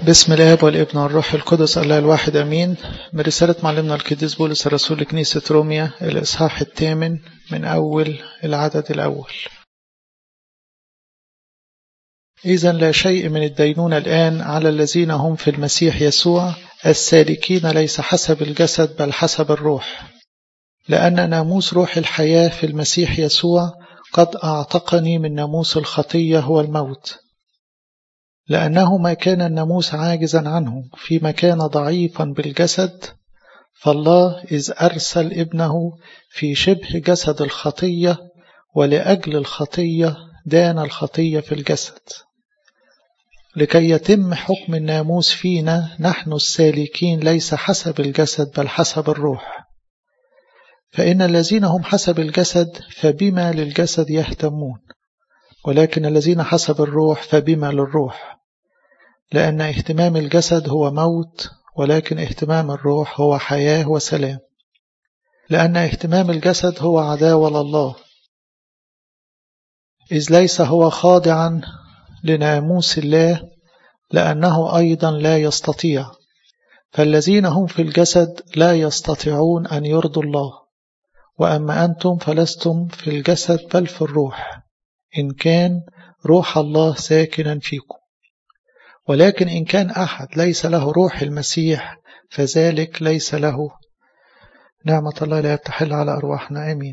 بسم الاب والابن والروح القدس الله الواحد امين من رساله معلمنا القديس بولس الرسول لكنيسه روميا الاصحاح الثامن من اول العدد الاول اذا لا شيء من الدينونه الان على الذين هم في المسيح يسوع السالكين ليس حسب الجسد بل حسب الروح لان ناموس روح الحياه في المسيح يسوع قد اعتقني من ناموس الخطيه هو الموت لأنه ما كان الناموس عاجزا عنه فيما كان ضعيفا بالجسد فالله إذ أرسل ابنه في شبه جسد الخطية ولأجل الخطية دان الخطية في الجسد لكي يتم حكم الناموس فينا نحن السالكين ليس حسب الجسد بل حسب الروح فإن الذين هم حسب الجسد فبما للجسد يهتمون ولكن الذين حسب الروح فبما للروح لأن اهتمام الجسد هو موت ولكن اهتمام الروح هو حياة وسلام لأن اهتمام الجسد هو عداوة لله إذ ليس هو خاضعا لناموس الله لأنه أيضا لا يستطيع فالذين هم في الجسد لا يستطيعون أن يرضوا الله وأما أنتم فلستم في الجسد بل في الروح إن كان روح الله ساكنا فيكم ولكن إن كان أحد ليس له روح المسيح فذلك ليس له نعمة الله لا تحل على أرواحنا آمين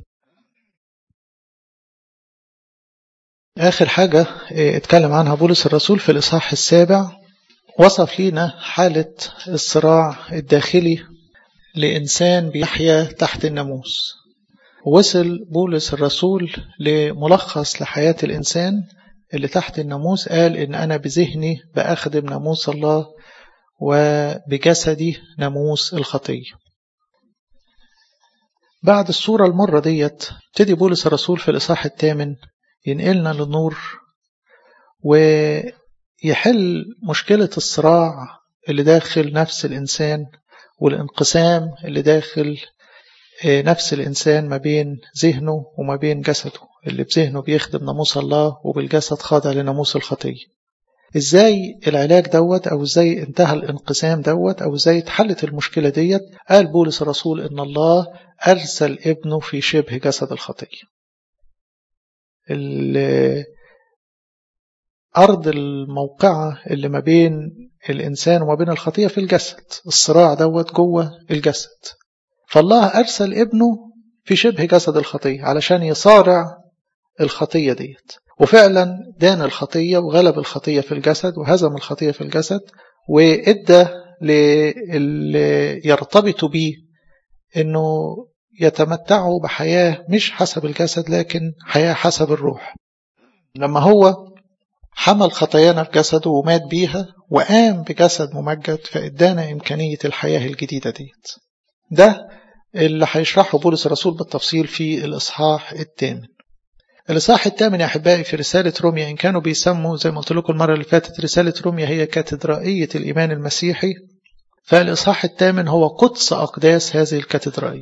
آخر حاجة اتكلم عنها بولس الرسول في الإصحاح السابع وصف لنا حالة الصراع الداخلي لإنسان بيحيا تحت الناموس وصل بولس الرسول لملخص لحياة الإنسان اللي تحت الناموس قال إن أنا بذهني بأخدم ناموس الله وبجسدي ناموس الخطية بعد الصورة المرة ديت ابتدي بولس الرسول في الإصحاح الثامن ينقلنا للنور ويحل مشكلة الصراع اللي داخل نفس الإنسان والانقسام اللي داخل نفس الإنسان ما بين ذهنه وما بين جسده اللي بذهنه بيخدم ناموس الله وبالجسد خاضع لناموس الخطية ازاي العلاج دوت او ازاي انتهى الانقسام دوت او ازاي اتحلت المشكلة ديت قال بولس الرسول ان الله ارسل ابنه في شبه جسد الخطية أرض الموقعة اللي ما بين الإنسان وما بين الخطية في الجسد الصراع دوت جوه الجسد فالله أرسل ابنه في شبه جسد الخطية علشان يصارع الخطية ديت وفعلا دان الخطية وغلب الخطية في الجسد وهزم الخطية في الجسد وإدى للي يرتبطوا بيه إنه يتمتعوا بحياة مش حسب الجسد لكن حياة حسب الروح لما هو حمل خطايانا في جسده ومات بيها وقام بجسد ممجد فإدانا إمكانية الحياة الجديدة ديت ده اللي هيشرحه بولس الرسول بالتفصيل في الإصحاح الثامن الإصحاح الثامن يا أحبائي في رسالة روميا إن كانوا بيسموا زي ما قلت لكم المرة اللي فاتت رسالة روميا هي كاتدرائية الإيمان المسيحي فالإصحاح الثامن هو قدس أقداس هذه الكاتدرائية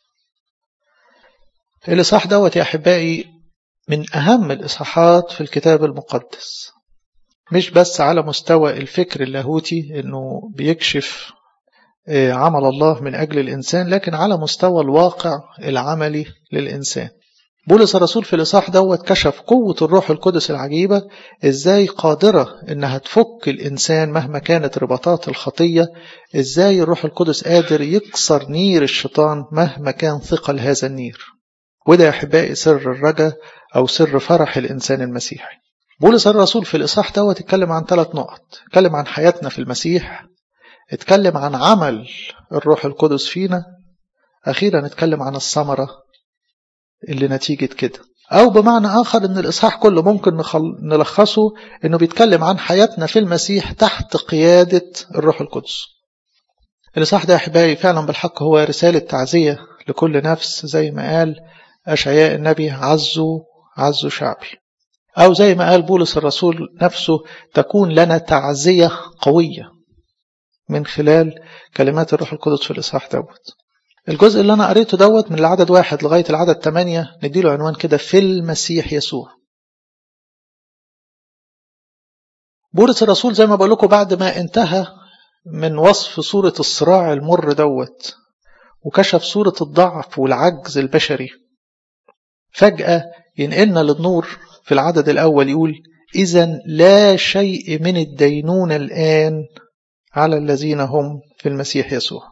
الإصحاح دوت يا أحبائي من أهم الإصحاحات في الكتاب المقدس مش بس على مستوى الفكر اللاهوتي إنه بيكشف عمل الله من أجل الإنسان لكن على مستوى الواقع العملي للإنسان بولس الرسول في الإصحاح دوت كشف قوة الروح القدس العجيبة إزاي قادرة إنها تفك الإنسان مهما كانت رباطات الخطية إزاي الروح القدس قادر يكسر نير الشيطان مهما كان ثقل هذا النير وده يا أحبائي سر الرجا أو سر فرح الإنسان المسيحي بولس الرسول في الإصحاح دوت اتكلم عن ثلاث نقط اتكلم عن حياتنا في المسيح اتكلم عن عمل الروح القدس فينا أخيرا اتكلم عن الثمرة اللي نتيجة كده أو بمعنى آخر أن الإصحاح كله ممكن نلخصه أنه بيتكلم عن حياتنا في المسيح تحت قيادة الروح القدس الإصحاح ده يا أحبائي فعلا بالحق هو رسالة تعزية لكل نفس زي ما قال أشعياء النبي عزوا عزوا شعبي أو زي ما قال بولس الرسول نفسه تكون لنا تعزية قوية من خلال كلمات الروح القدس في الإصحاح دوت الجزء اللي أنا قريته دوت من العدد واحد لغاية العدد تمانية نديله عنوان كده في المسيح يسوع بولس الرسول زي ما بقول لكم بعد ما انتهى من وصف صورة الصراع المر دوت وكشف صورة الضعف والعجز البشري فجأة ينقلنا للنور في العدد الأول يقول إذا لا شيء من الدينون الآن على الذين هم في المسيح يسوع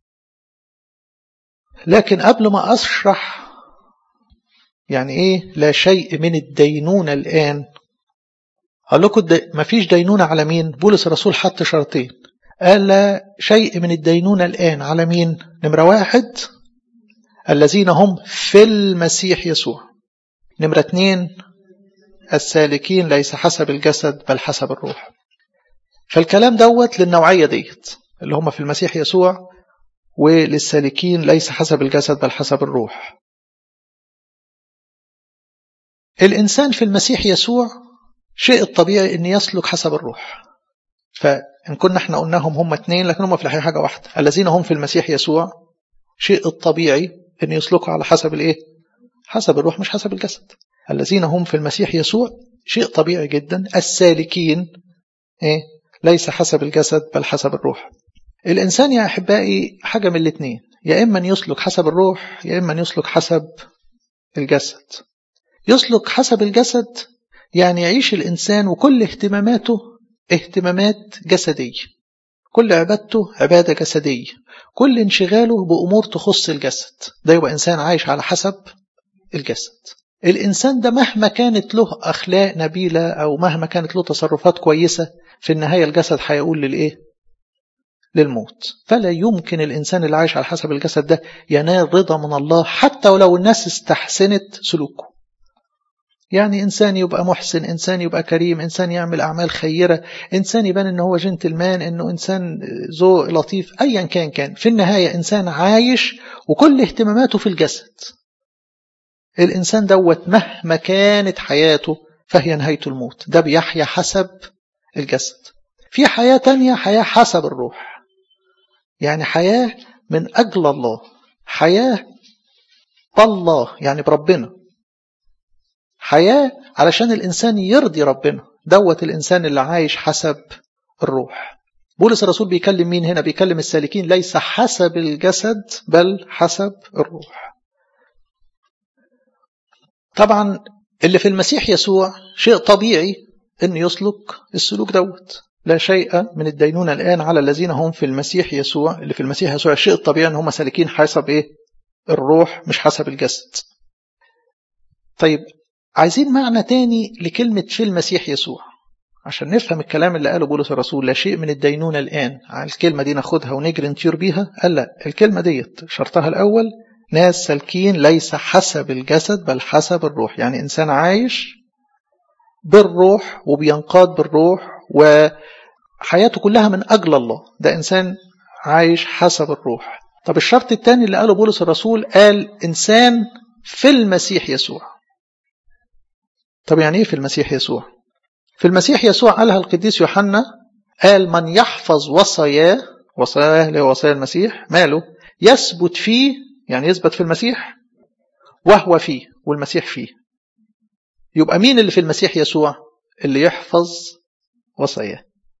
لكن قبل ما أشرح يعني إيه لا شيء من الدينونة الآن قال لكم ما فيش دينونة على مين بولس الرسول حط شرطين قال لا شيء من الدينونة الآن على مين نمرة واحد الذين هم في المسيح يسوع نمرة اتنين السالكين ليس حسب الجسد بل حسب الروح فالكلام دوت للنوعية ديت اللي هم في المسيح يسوع وللسالكين ليس حسب الجسد بل حسب الروح الإنسان في المسيح يسوع شيء الطبيعي أن يسلك حسب الروح فإن كنا احنا قلناهم هم اثنين لكن هم في الحقيقة حاجة واحدة الذين هم في المسيح يسوع شيء الطبيعي أن يسلكوا على حسب الإيه؟ حسب الروح مش حسب الجسد الذين هم في المسيح يسوع شيء طبيعي جدا السالكين إيه؟ ليس حسب الجسد بل حسب الروح الإنسان يا أحبائي حاجة من الاثنين يا إما أن يسلك حسب الروح يا إما أن يسلك حسب الجسد يسلك حسب الجسد يعني يعيش الإنسان وكل اهتماماته اهتمامات جسدية كل عبادته عبادة جسدية كل انشغاله بأمور تخص الجسد ده يبقى إنسان عايش على حسب الجسد الإنسان ده مهما كانت له أخلاق نبيلة أو مهما كانت له تصرفات كويسة في النهاية الجسد هيقول للإيه؟ للموت فلا يمكن الإنسان اللي عايش على حسب الجسد ده ينال رضا من الله حتى ولو الناس استحسنت سلوكه يعني إنسان يبقى محسن إنسان يبقى كريم إنسان يعمل أعمال خيرة إنسان يبان إنه هو جنتلمان إنه إنسان ذوق لطيف أيا كان كان في النهاية إنسان عايش وكل اهتماماته في الجسد الإنسان دوت مهما كانت حياته فهي نهاية الموت ده بيحيا حسب الجسد في حياة تانية حياة حسب الروح يعني حياة من أجل الله حياة بالله يعني بربنا حياة علشان الإنسان يرضي ربنا دوت الإنسان اللي عايش حسب الروح بولس الرسول بيكلم مين هنا بيكلم السالكين ليس حسب الجسد بل حسب الروح طبعا اللي في المسيح يسوع شيء طبيعي أن يسلك السلوك دوت لا شيء من الدينونة الآن على الذين هم في المسيح يسوع اللي في المسيح يسوع الشيء الطبيعي أن هم سالكين حسب إيه الروح مش حسب الجسد طيب عايزين معنى تاني لكلمة في المسيح يسوع عشان نفهم الكلام اللي قاله بولس الرسول لا شيء من الدينونة الآن على الكلمة دي ناخدها ونجري نطير بيها قال لا الكلمة ديت شرطها الأول ناس سالكين ليس حسب الجسد بل حسب الروح يعني إنسان عايش بالروح وبينقاد بالروح وحياته كلها من أجل الله ده إنسان عايش حسب الروح طب الشرط الثاني اللي قاله بولس الرسول قال إنسان في المسيح يسوع طب يعني ايه في المسيح يسوع في المسيح يسوع قالها القديس يوحنا قال من يحفظ وصاياه وصاياه اللي هو وصايا المسيح ماله يثبت فيه يعني يثبت في المسيح وهو فيه والمسيح فيه يبقى مين اللي في المسيح يسوع اللي يحفظ وصاياه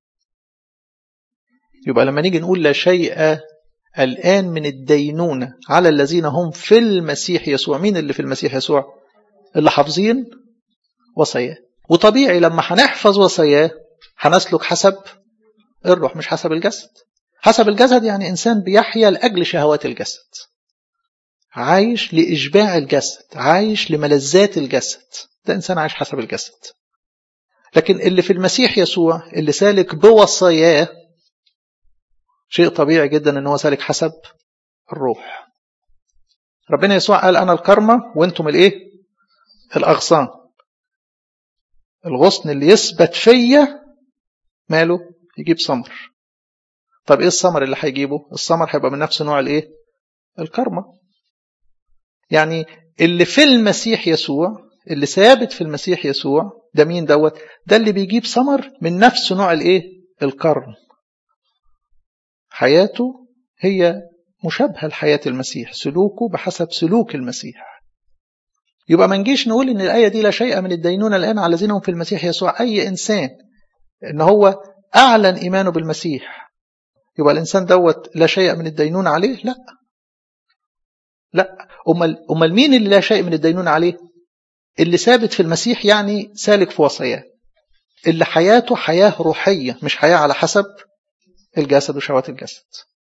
يبقى لما نيجي نقول لا شيء الآن من الدينونة على الذين هم في المسيح يسوع مين اللي في المسيح يسوع اللي حافظين وصاياه وطبيعي لما هنحفظ وصاياه هنسلك حسب الروح مش حسب الجسد حسب الجسد يعني إنسان بيحيا لأجل شهوات الجسد عايش لإشباع الجسد عايش لملذات الجسد ده إنسان عايش حسب الجسد لكن اللي في المسيح يسوع اللي سالك بوصاياه شيء طبيعي جدا ان هو سالك حسب الروح ربنا يسوع قال انا الكرمة وانتم الايه الاغصان الغصن اللي يثبت فيا ماله يجيب ثمر طب ايه الثمر اللي هيجيبه الثمر هيبقى من نفس نوع الايه الكرمة يعني اللي في المسيح يسوع اللي ثابت في المسيح يسوع ده مين دوت ده اللي بيجيب ثمر من نفس نوع الايه الكرم حياته هي مشابهة لحياة المسيح سلوكه بحسب سلوك المسيح يبقى ما نجيش نقول ان الآية دي لا شيء من الدينونة الآن على الذين هم في المسيح يسوع أي إنسان ان هو اعلن ايمانه بالمسيح يبقى الانسان دوت لا شيء من الدينون عليه لا لا امال امال مين اللي لا شيء من الدينون عليه اللي ثابت في المسيح يعني سالك في وصاياه اللي حياته حياه روحيه مش حياه على حسب الجسد وشهوات الجسد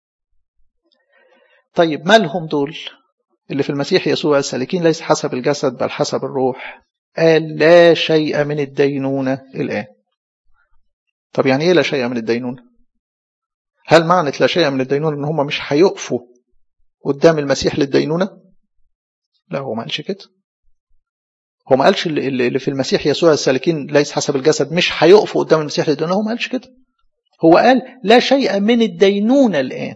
طيب مالهم دول اللي في المسيح يسوع السالكين ليس حسب الجسد بل حسب الروح قال لا شيء من الدينونة الآن طب يعني إيه لا شيء من الدينونة هل معنى لا شيء من الدينونة إن هم مش هيقفوا قدام المسيح للدينونة لا هو ما قالش كده هو ما قالش اللي في المسيح يسوع السالكين ليس حسب الجسد مش هيقفوا قدام المسيح للدينونة هو ما قالش كده هو قال لا شيء من الدينونة الآن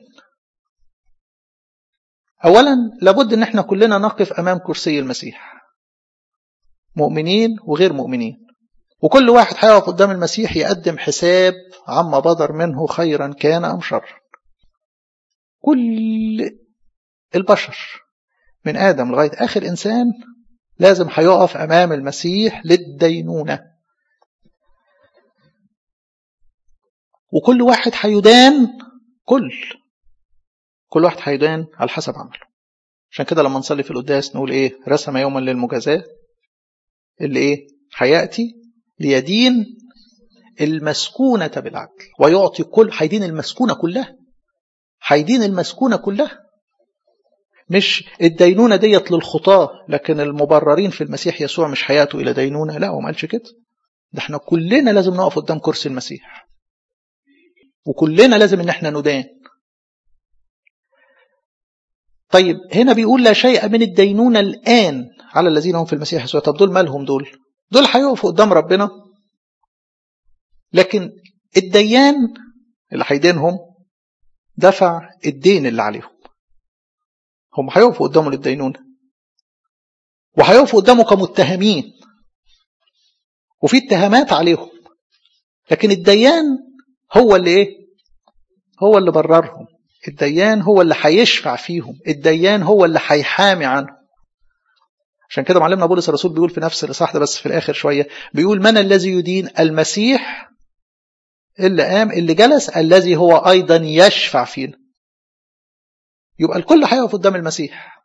أولا لابد أن احنا كلنا نقف أمام كرسي المسيح مؤمنين وغير مؤمنين وكل واحد هيقف قدام المسيح يقدم حساب عما بدر منه خيرا كان أم شرا كل البشر من آدم لغاية آخر إنسان لازم هيقف أمام المسيح للدينونة وكل واحد هيدان كل كل واحد هيدان على حسب عمله عشان كده لما نصلي في القداس نقول ايه رسم يوما للمجازاة اللي ايه هياتي ليدين المسكونة بالعدل ويعطي كل هيدين المسكونة كلها هيدين المسكونة كلها مش الدينونة ديت للخطاة لكن المبررين في المسيح يسوع مش هياتوا إلى دينونة لا هو ما قالش كده ده احنا كلنا لازم نقف قدام كرسي المسيح وكلنا لازم ان احنا ندان طيب هنا بيقول لا شيء من الدينونة الآن على الذين هم في المسيح يسوع طب دول مالهم دول دول هيقفوا قدام ربنا لكن الديان اللي هيدينهم دفع الدين اللي عليهم هم هيقفوا قدامه للدينونة وهيقفوا قدامه كمتهمين وفي اتهامات عليهم لكن الديان هو اللي ايه هو اللي بررهم الديان هو اللي هيشفع فيهم الديان هو اللي هيحامي عنهم عشان كده معلمنا بولس الرسول بيقول في نفس الاصحاح ده بس في الاخر شويه بيقول من الذي يدين المسيح اللي قام اللي جلس الذي هو ايضا يشفع فينا يبقى الكل هيقف قدام المسيح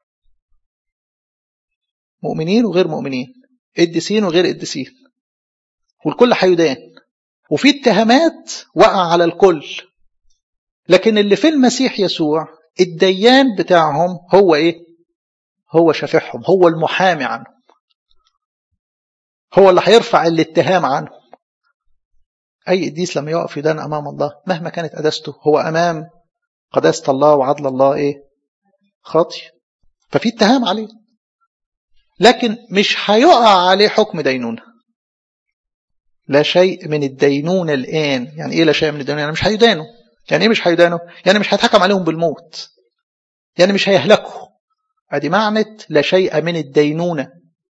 مؤمنين وغير مؤمنين قديسين وغير قديسين والكل هيدان وفي اتهامات وقع على الكل لكن اللي في المسيح يسوع الديان بتاعهم هو ايه هو شافعهم هو المحامي عنهم هو اللي هيرفع الاتهام عنهم اي قديس لما يقف يدان امام الله مهما كانت قداسته هو امام قداسه الله وعدل الله ايه خاطي ففي اتهام عليه لكن مش هيقع عليه حكم دينونه لا شيء من الدينونة الآن يعني إيه لا شيء من الدينونة يعني مش هيدانوا يعني إيه مش هيدانوا يعني مش هيتحكم عليهم بالموت يعني مش هيهلكوا ادي معنى لا شيء من الدينونة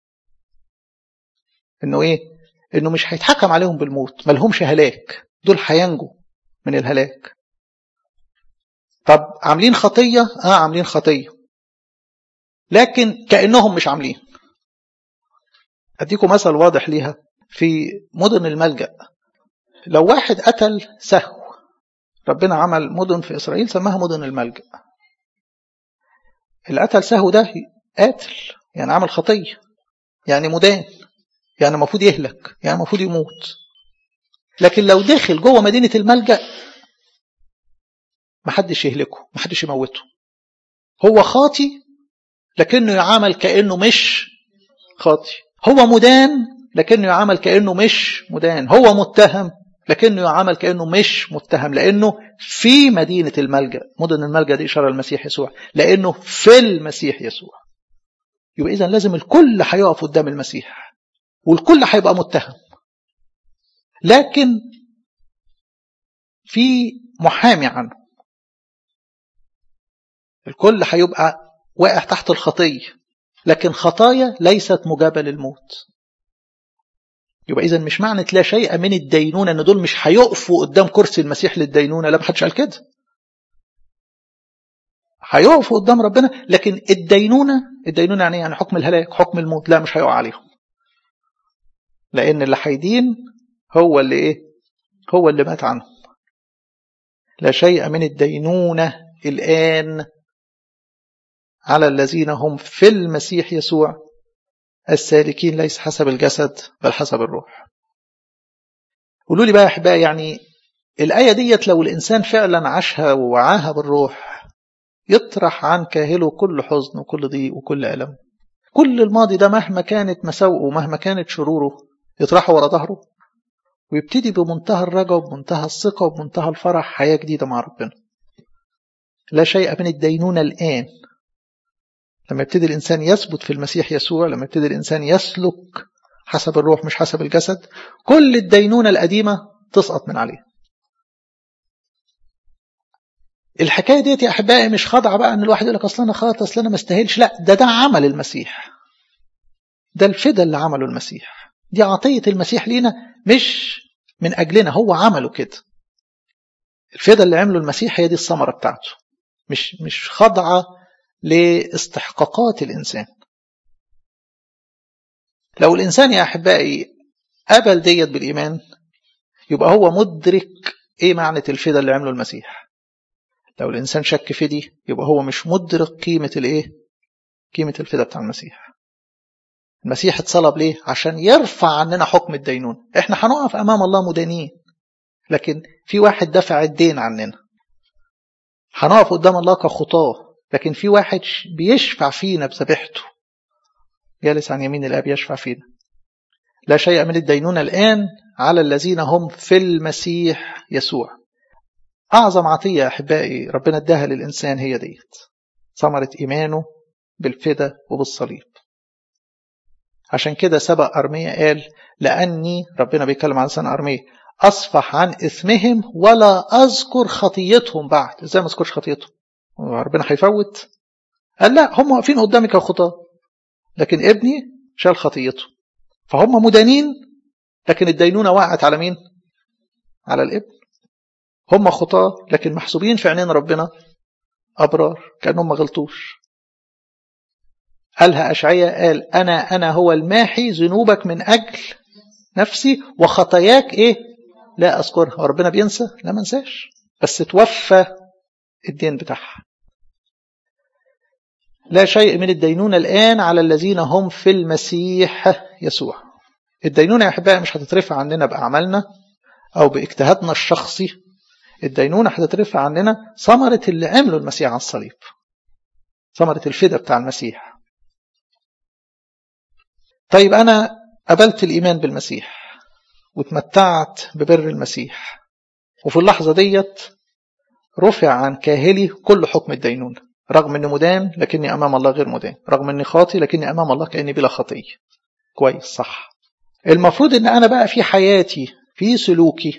انه ايه انه مش هيتحكم عليهم بالموت ما لهمش هلاك دول هينجوا من الهلاك طب عاملين خطية اه عاملين خطية لكن كأنهم مش عاملين اديكم مثل واضح ليها في مدن الملجأ لو واحد قتل سهو ربنا عمل مدن في إسرائيل سماها مدن الملجأ اللي قتل سهو ده قاتل يعني عمل خطية يعني مدان يعني المفروض يهلك يعني المفروض يموت لكن لو دخل جوه مدينة الملجأ محدش يهلكه محدش يموته هو خاطي لكنه يعامل كأنه مش خاطي هو مدان لكنه يعامل كأنه مش مدان هو متهم لكنه يعامل كأنه مش متهم لأنه في مدينة الملجأ مدن الملجأ دي إشارة المسيح يسوع لأنه في المسيح يسوع يبقى إذا لازم الكل هيقف قدام المسيح والكل هيبقى متهم لكن في محامي عنه الكل هيبقى واقع تحت الخطية لكن خطايا ليست مجابة للموت يبقى إذا مش معنى لا شيء من الدينونة إن دول مش هيقفوا قدام كرسي المسيح للدينونة لا محدش قال كده هيقفوا قدام ربنا لكن الدينونة الدينونة يعني يعني حكم الهلاك حكم الموت لا مش هيقع عليهم لأن اللي هيدين هو اللي إيه هو اللي مات عنهم لا شيء من الدينونة الآن على الذين هم في المسيح يسوع السالكين ليس حسب الجسد بل حسب الروح قولوا لي بقى يا احبائي يعني الآية ديت لو الإنسان فعلا عاشها ووعاها بالروح يطرح عن كاهله كل حزن وكل ضيق وكل ألم كل الماضي ده مهما كانت مساوئه ومهما كانت شروره يطرحه ورا ظهره ويبتدي بمنتهى الرجاء وبمنتهى الثقة وبمنتهى الفرح حياة جديدة مع ربنا لا شيء من الدينونة الآن لما يبتدي الإنسان يثبت في المسيح يسوع لما يبتدي الإنسان يسلك حسب الروح مش حسب الجسد كل الدينونة القديمة تسقط من عليه الحكايه ديت يا احبائي مش خاضعه بقى ان الواحد يقول لك اصل انا خاطئ اصل انا ما استاهلش لا ده ده عمل المسيح ده الفدا اللي عمله المسيح دي عطيه المسيح لينا مش من اجلنا هو عمله كده الفدا اللي عمله المسيح هي دي الثمره بتاعته مش مش خاضعه لاستحقاقات الانسان لو الانسان يا احبائي قبل ديت بالايمان يبقى هو مدرك ايه معنى الفدا اللي عمله المسيح لو الإنسان شك في دي يبقى هو مش مدرك قيمة الإيه؟ قيمة الفدا بتاع المسيح. المسيح اتصلب ليه؟ عشان يرفع عننا حكم الدينون. إحنا هنقف أمام الله مدانين. لكن في واحد دفع الدين عننا. هنقف قدام الله كخطاة، لكن في واحد بيشفع فينا بذبيحته. جالس عن يمين الآب يشفع فينا. لا شيء من الدينونة الآن على الذين هم في المسيح يسوع. أعظم عطية أحبائي ربنا اداها للإنسان هي ديت ثمرة إيمانه بالفدا وبالصليب عشان كده سبق أرمية قال لأني ربنا بيتكلم عن لسان أرمية أصفح عن إثمهم ولا أذكر خطيتهم بعد إزاي ما أذكرش خطيتهم ربنا هيفوت قال لا هم واقفين قدامي كخطاة لكن ابني شال خطيته فهم مدانين لكن الدينونة وقعت على مين على الابن هم خطاة لكن محسوبين في عينين ربنا أبرار كأنهم ما غلطوش قالها أشعية قال أنا أنا هو الماحي ذنوبك من أجل نفسي وخطاياك إيه لا أذكرها وربنا بينسى لا ما انساش بس توفى الدين بتاعها لا شيء من الدينونة الآن على الذين هم في المسيح يسوع الدينونة يا أحبائي مش هتترفع عننا بأعمالنا أو باجتهادنا الشخصي الدينونة هتترفع عننا ثمرة اللي عمله المسيح على الصليب ثمرة الفدا بتاع المسيح طيب أنا قبلت الإيمان بالمسيح وتمتعت ببر المسيح وفي اللحظة ديت رفع عن كاهلي كل حكم الدينونة رغم أني مدان لكني أمام الله غير مدان رغم أني خاطي لكني أمام الله كأني بلا خطية كويس صح المفروض أن أنا بقى في حياتي في سلوكي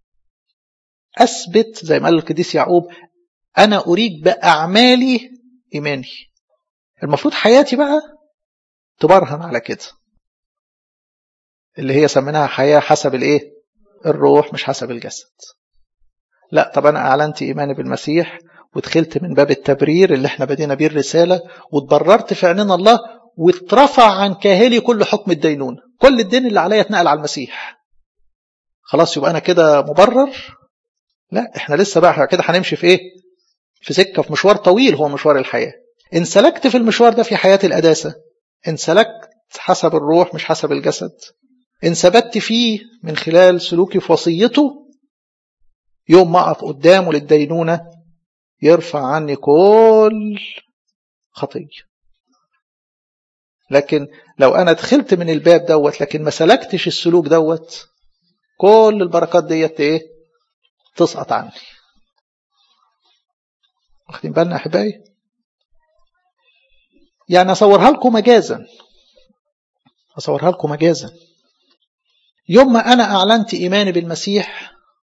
أثبت زي ما قال القديس يعقوب أنا أريد بأعمالي إيماني المفروض حياتي بقى تبرهن على كده اللي هي سميناها حياة حسب الإيه الروح مش حسب الجسد لا طب أنا أعلنت إيماني بالمسيح ودخلت من باب التبرير اللي احنا بدينا بيه الرسالة واتبررت في عينين الله واترفع عن كاهلي كل حكم الدينونة كل الدين اللي عليا اتنقل على المسيح خلاص يبقى أنا كده مبرر لا احنا لسه بقى كده هنمشي في ايه في سكه في مشوار طويل هو مشوار الحياه ان سلكت في المشوار ده في حياه القداسه ان سلكت حسب الروح مش حسب الجسد ان ثبت فيه من خلال سلوكي في وصيته يوم ما اقف قدامه للدينونه يرفع عني كل خطيه لكن لو انا دخلت من الباب دوت لكن ما سلكتش السلوك دوت كل البركات ديت ايه تسقط عني واخدين بالنا احبائي يعني اصورها لكم مجازا اصورها لكم مجازا يوم ما انا اعلنت ايماني بالمسيح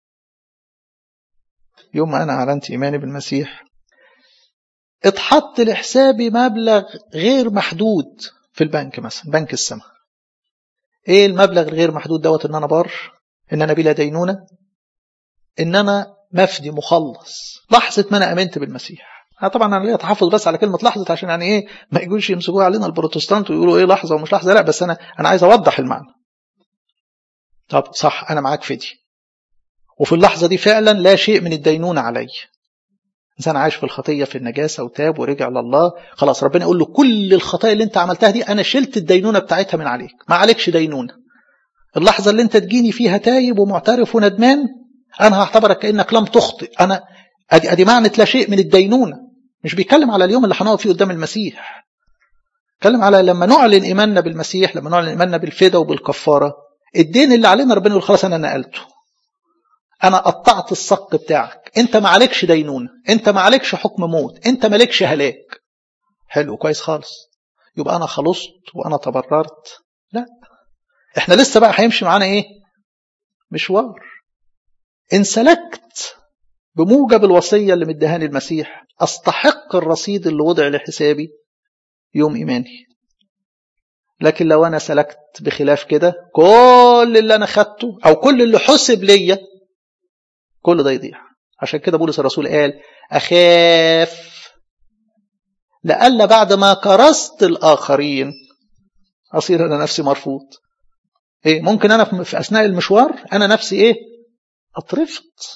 يوم ما انا اعلنت ايماني بالمسيح اتحط لحسابي مبلغ غير محدود في البنك مثلا بنك السماء ايه المبلغ الغير محدود دوت ان انا بار ان انا بلا دينونه ان انا مفدي مخلص لحظه ما انا امنت بالمسيح أنا طبعا انا ليا تحفظ بس على كلمه لحظه عشان يعني ايه ما يجوش يمسكوها علينا البروتستانت ويقولوا ايه لحظه ومش لحظه لا بس انا انا عايز اوضح المعنى طب صح انا معاك فدي وفي اللحظة دي فعلا لا شيء من الدينونة علي إنسان عايش في الخطية في النجاسة وتاب ورجع لله خلاص ربنا يقول له كل الخطايا اللي انت عملتها دي أنا شلت الدينونة بتاعتها من عليك ما عليكش دينونة اللحظة اللي انت تجيني فيها تايب ومعترف وندمان أنا هعتبرك كأنك لم تخطئ أنا أدي, أدي معنى لا شيء من الدينونة مش بيتكلم على اليوم اللي هنقف فيه قدام المسيح بيتكلم على لما نعلن إيماننا بالمسيح لما نعلن إيماننا بالفدا وبالكفارة الدين اللي علينا ربنا يقول خلاص أنا نقلته أنا قطعت الصك بتاعك أنت ما عليكش دينونة أنت ما عليكش حكم موت أنت مالكش هلاك حلو كويس خالص يبقى أنا خلصت وأنا تبررت لا احنا لسه بقى هيمشي معانا ايه مشوار ان سلكت بموجب الوصية اللي مدهاني المسيح استحق الرصيد اللي وضع لحسابي يوم ايماني لكن لو انا سلكت بخلاف كده كل اللي انا خدته او كل اللي حسب ليا كل ده يضيع عشان كده بولس الرسول قال اخاف لألا بعد ما كرست الاخرين اصير انا نفسي مرفوض ايه ممكن انا في اثناء المشوار انا نفسي ايه اطرفت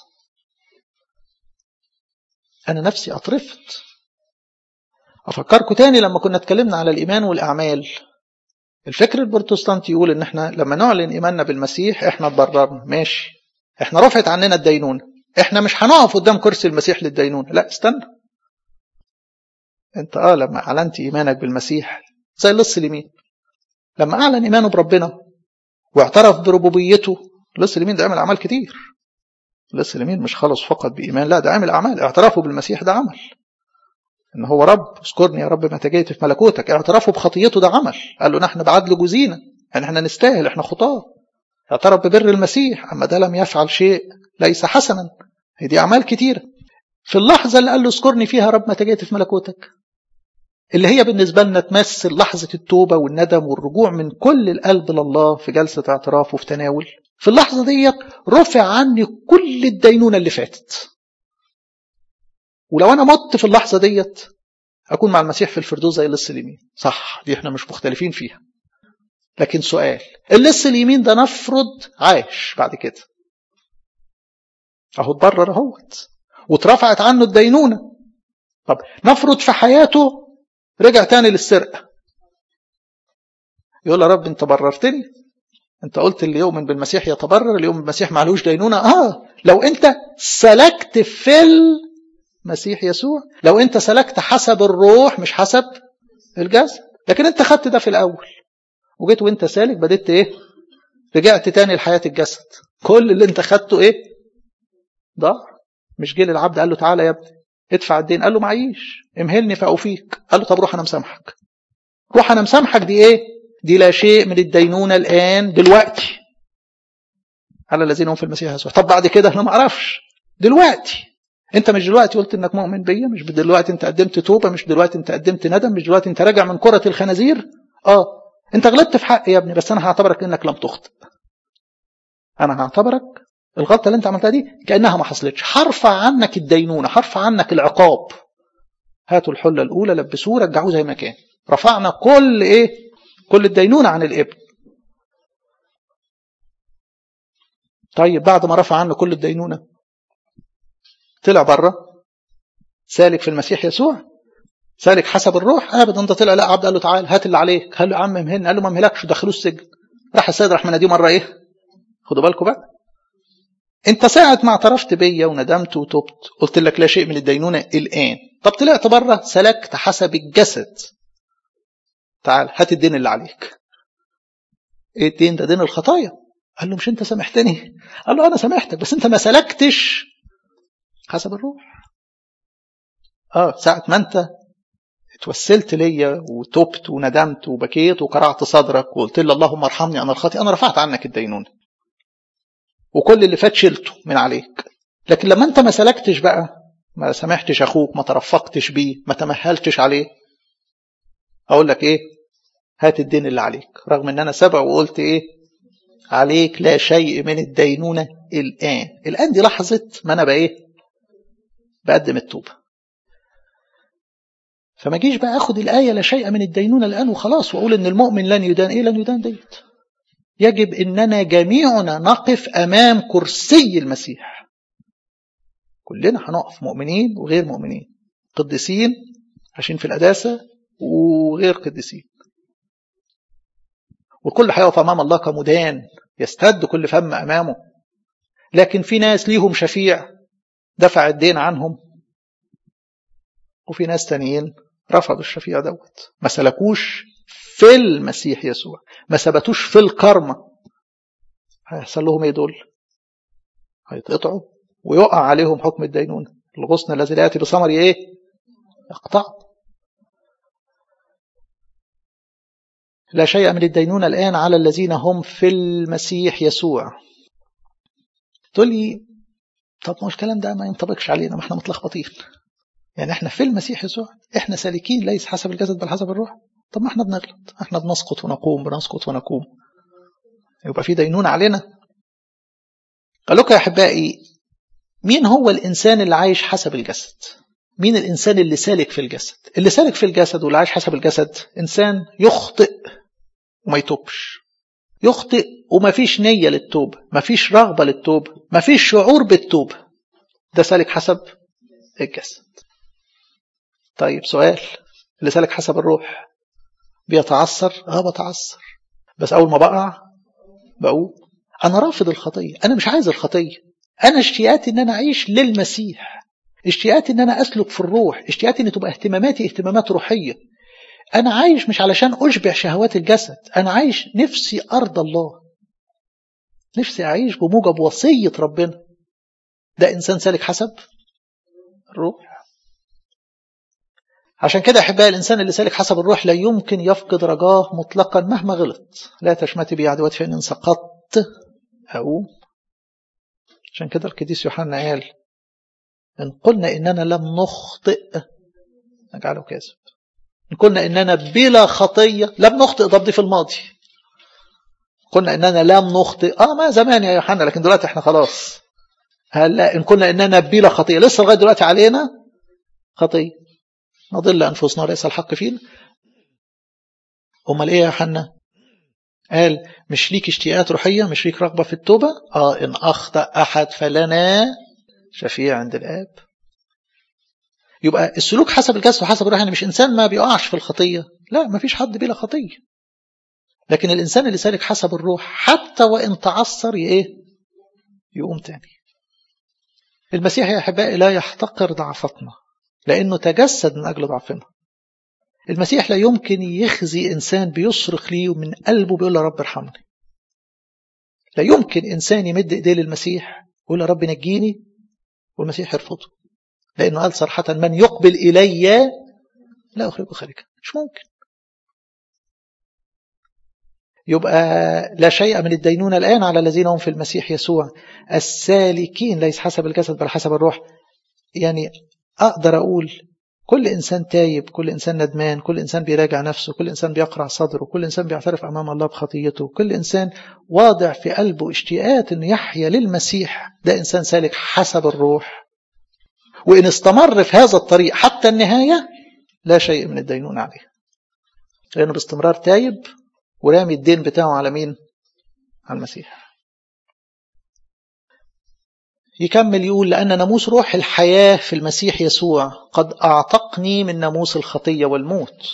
انا نفسي اطرفت افكركم تاني لما كنا اتكلمنا على الايمان والاعمال الفكر البروتستانتي يقول ان احنا لما نعلن ايماننا بالمسيح احنا اتبررنا ماشي احنا رفعت عننا الدينونه احنا مش هنقف قدام كرسي المسيح للدينونه لا استنى انت اه لما اعلنت ايمانك بالمسيح زي اللص اليمين لما اعلن ايمانه بربنا واعترف بربوبيته لص اليمين ده عمل اعمال كتير لص اليمين مش خلص فقط بايمان لا ده عمل اعمال اعترافه بالمسيح ده عمل ان هو رب اذكرني يا رب متى جيت في ملكوتك اعترافه بخطيته ده عمل قال له نحن بعدل جزينا يعني احنا نستاهل احنا خطاه اعترف ببر المسيح اما ده لم يفعل شيء ليس حسنا هي دي اعمال كتيره في اللحظه اللي قال له اذكرني فيها رب متى جيت في ملكوتك اللي هي بالنسبة لنا تمثل لحظة التوبة والندم والرجوع من كل القلب لله في جلسة اعتراف وفي تناول في اللحظة ديت رفع عني كل الدينونة اللي فاتت ولو أنا مت في اللحظة ديت أكون مع المسيح في الفردوس زي اللص اليمين صح دي احنا مش مختلفين فيها لكن سؤال اللص اليمين ده نفرض عاش بعد كده اهو اتبرر اهوت واترفعت عنه الدينونة طب نفرض في حياته رجع تاني للسرقة يقول يا رب انت بررتني انت قلت اللي يؤمن بالمسيح يتبرر اللي يؤمن بالمسيح معلوش دينونة اه لو انت سلكت في المسيح يسوع لو انت سلكت حسب الروح مش حسب الجسد لكن انت خدت ده في الاول وجيت وانت سالك بديت ايه رجعت تاني لحياة الجسد كل اللي انت خدته ايه ضاع مش جه للعبد قال له تعالى يا ابني ادفع الدين قال له معيش امهلني فأوفيك قال له طب روح انا مسامحك روح انا مسامحك دي ايه دي لا شيء من الدينونة الآن دلوقتي على الذين هم في المسيح يسوع طب بعد كده انا ما اعرفش دلوقتي انت مش دلوقتي قلت انك مؤمن بيا مش دلوقتي انت قدمت توبة مش دلوقتي انت قدمت ندم مش دلوقتي انت راجع من كرة الخنازير اه انت غلطت في حقي يا ابني بس انا هعتبرك انك لم تخطئ انا هعتبرك الغلطة اللي انت عملتها دي كأنها ما حصلتش هرفع عنك الدينونة هرفع عنك العقاب هاتوا الحلة الأولى لبسوه رجعوه زي ما كان رفعنا كل إيه كل الدينونة عن الابن طيب بعد ما رفع عنه كل الدينونة طلع بره سالك في المسيح يسوع سالك حسب الروح ابدا ده طلع لا عبد قال له تعال هات اللي عليك قال له يا عم امهلني قال له ما امهلكش دخلوه السجن راح السيد راح مناديه مره ايه خدوا بالكم بقى انت ساعة ما اعترفت بيا وندمت وتبت قلت لك لا شيء من الدينونة الآن طب طلعت بره سلكت حسب الجسد تعال هات الدين اللي عليك ايه الدين ده دين الخطايا قال له مش انت سامحتني قال له انا سامحتك بس انت ما سلكتش حسب الروح اه ساعة ما انت اتوسلت ليا وتبت وندمت وبكيت وقرعت صدرك وقلت لي اللهم ارحمني انا الخاطئ انا رفعت عنك الدينونه وكل اللي فات شلته من عليك لكن لما انت ما سلكتش بقى ما سامحتش اخوك ما ترفقتش بيه ما تمهلتش عليه اقول لك ايه هات الدين اللي عليك رغم ان انا سبق وقلت ايه عليك لا شيء من الدينونة الآن الآن دي لحظة ما أنا بقى إيه بقدم التوبة فما جيش بقى أخد الآية لا شيء من الدينونة الآن وخلاص وأقول إن المؤمن لن يدان إيه لن يدان ديت يجب اننا جميعنا نقف امام كرسي المسيح كلنا هنقف مؤمنين وغير مؤمنين قديسين عايشين في القداسه وغير قديسين والكل هيقف امام الله كمدان يستد كل فم امامه لكن في ناس ليهم شفيع دفع الدين عنهم وفي ناس تانيين رفضوا الشفيع دوت ما سلكوش في المسيح يسوع ما ثبتوش في الكرمة هيحصل لهم ايه دول هيتقطعوا ويقع عليهم حكم الدينونة الغصن الذي لا يأتي بثمر ايه يقطع لا شيء من الدينونة الآن على الذين هم في المسيح يسوع تقول لي طب ما الكلام ده ما ينطبقش علينا ما احنا متلخبطين يعني احنا في المسيح يسوع احنا سالكين ليس حسب الجسد بل حسب الروح طب ما احنا بنغلط احنا بنسقط ونقوم بنسقط ونقوم يبقى في دينون علينا قال لكم يا احبائي مين هو الانسان اللي عايش حسب الجسد مين الانسان اللي سالك في الجسد اللي سالك في الجسد واللي عايش حسب الجسد انسان يخطئ وما يتوبش يخطئ وما فيش نية للتوبة ما فيش رغبة للتوبة ما فيش شعور بالتوبة ده سالك حسب الجسد طيب سؤال اللي سالك حسب الروح بيتعثر اه بتعثر بس اول ما بقع بقول انا رافض الخطيه انا مش عايز الخطيه انا اشتياقاتي ان انا اعيش للمسيح اشتياقاتي ان انا اسلك في الروح اشتياقاتي ان تبقى اهتماماتي اهتمامات روحيه انا عايش مش علشان اشبع شهوات الجسد انا عايش نفسي ارضى الله نفسي اعيش بموجب وصيه ربنا ده انسان سالك حسب الروح عشان كده أحبائي الإنسان اللي سالك حسب الروح لا يمكن يفقد رجاه مطلقا مهما غلط لا تشمتي بي عدوات فإن سقطت أقوم عشان كده القديس يوحنا قال إن قلنا إننا لم نخطئ نجعله كاذب إن قلنا إننا بلا خطية لم نخطئ طب دي في الماضي قلنا إننا لم نخطئ آه ما زمان يا يوحنا لكن دلوقتي إحنا خلاص هلا إن قلنا إننا بلا خطية لسه لغاية دلوقتي علينا خطية نضل أنفسنا وليس الحق فينا أمال إيه يا حنا قال مش ليك اشتياقات روحية مش ليك رغبة في التوبة آه إن أخطأ أحد فلنا شفيع عند الآب يبقى السلوك حسب الجسد وحسب الروح يعني مش إنسان ما بيقعش في الخطية لا ما فيش حد بلا خطية لكن الإنسان اللي سالك حسب الروح حتى وإن تعثر إيه يقوم تاني المسيح يا أحبائي لا يحتقر ضعفتنا لأنه تجسد من أجل ضعفنا المسيح لا يمكن يخزي إنسان بيصرخ ليه من قلبه بيقول له رب ارحمني لا يمكن إنسان يمد إيديه للمسيح ويقول له رب نجيني والمسيح يرفضه لأنه قال صراحة من يقبل إلي لا أخرجه خارجا مش ممكن يبقى لا شيء من الدينونة الآن على الذين هم في المسيح يسوع السالكين ليس حسب الجسد بل حسب الروح يعني أقدر أقول كل إنسان تايب كل إنسان ندمان كل إنسان بيراجع نفسه كل إنسان بيقرع صدره كل إنسان بيعترف أمام الله بخطيته كل إنسان واضع في قلبه اشتياقات أنه يحيا للمسيح ده إنسان سالك حسب الروح وإن استمر في هذا الطريق حتى النهاية لا شيء من الدينون عليه لأنه باستمرار تايب ورامي الدين بتاعه على مين؟ على المسيح يكمل يقول لأن ناموس روح الحياة في المسيح يسوع قد أعتقني من ناموس الخطية والموت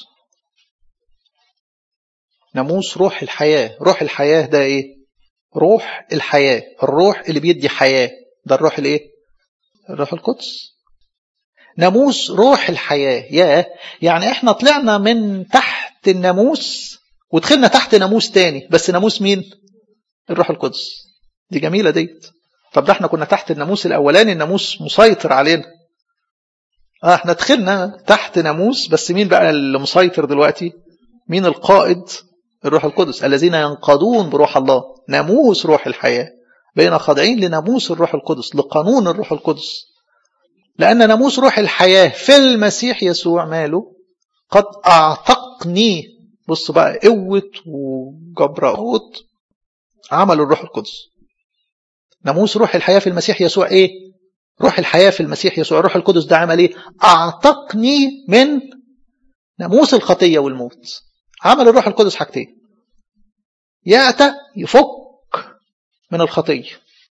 ناموس روح الحياة روح الحياة ده إيه روح الحياة الروح اللي بيدي حياة ده الروح الإيه الروح القدس ناموس روح الحياة يا يعني احنا طلعنا من تحت الناموس ودخلنا تحت ناموس تاني بس ناموس مين الروح القدس دي جميلة ديت طب ده احنا كنا تحت الناموس الاولاني الناموس مسيطر علينا اه احنا دخلنا تحت ناموس بس مين بقى اللي مسيطر دلوقتي مين القائد الروح القدس الذين ينقضون بروح الله ناموس روح الحياة بين خاضعين لناموس الروح القدس لقانون الروح القدس لأن ناموس روح الحياة في المسيح يسوع ماله قد أعتقني بص بقى قوة وجبروت عمل الروح القدس ناموس روح الحياة في المسيح يسوع ايه روح الحياة في المسيح يسوع الروح القدس ده عمل ايه اعتقني من ناموس الخطية والموت عمل الروح القدس حاجتين يعتق يفك من الخطية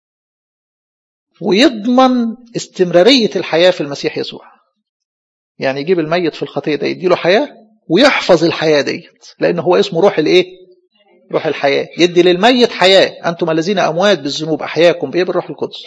ويضمن استمرارية الحياة في المسيح يسوع يعني يجيب الميت في الخطية ده يديله حياة ويحفظ الحياة ديت لأن هو اسمه روح الإيه؟ روح الحياة يدي للميت حياة أنتم الذين أموات بالذنوب أحياكم بإيه بالروح القدس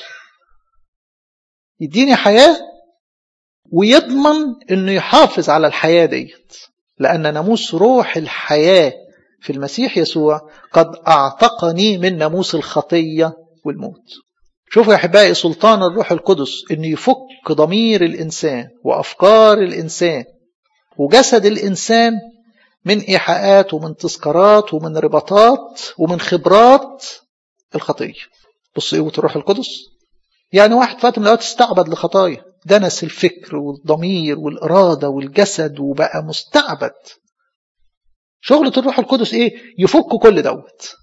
يديني حياة ويضمن أنه يحافظ على الحياة ديت لأن ناموس روح الحياة في المسيح يسوع قد أعتقني من ناموس الخطية والموت شوفوا يا أحبائي سلطان الروح القدس أنه يفك ضمير الإنسان وأفكار الإنسان وجسد الإنسان من إيحاءات ومن تذكارات ومن رباطات ومن خبرات الخطية بص قوة الروح القدس يعني واحد فات من الأوقات استعبد لخطايا دنس الفكر والضمير والإرادة والجسد وبقى مستعبد شغلة الروح القدس إيه يفك كل دوت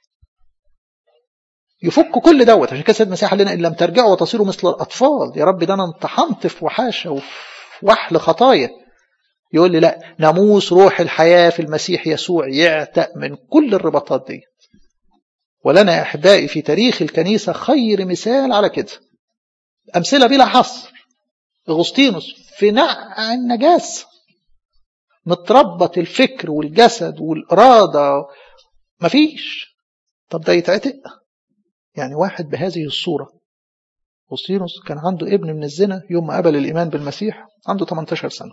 يفك كل دوت عشان كده سيد المسيح قال لنا ان لم ترجعوا وتصيروا مثل الاطفال يا رب ده انا انطحنت في وحاشه وفي وحل خطايا يقول لي لا ناموس روح الحياه في المسيح يسوع يعتق من كل الرباطات دي ولنا يا احبائي في تاريخ الكنيسه خير مثال على كده امثله بلا حصر اغسطينوس في نقع النجاسه متربط الفكر والجسد والاراده مفيش طب ده يتعتق يعني واحد بهذه الصورة أوسطينوس كان عنده ابن من الزنا يوم ما قبل الإيمان بالمسيح عنده 18 سنة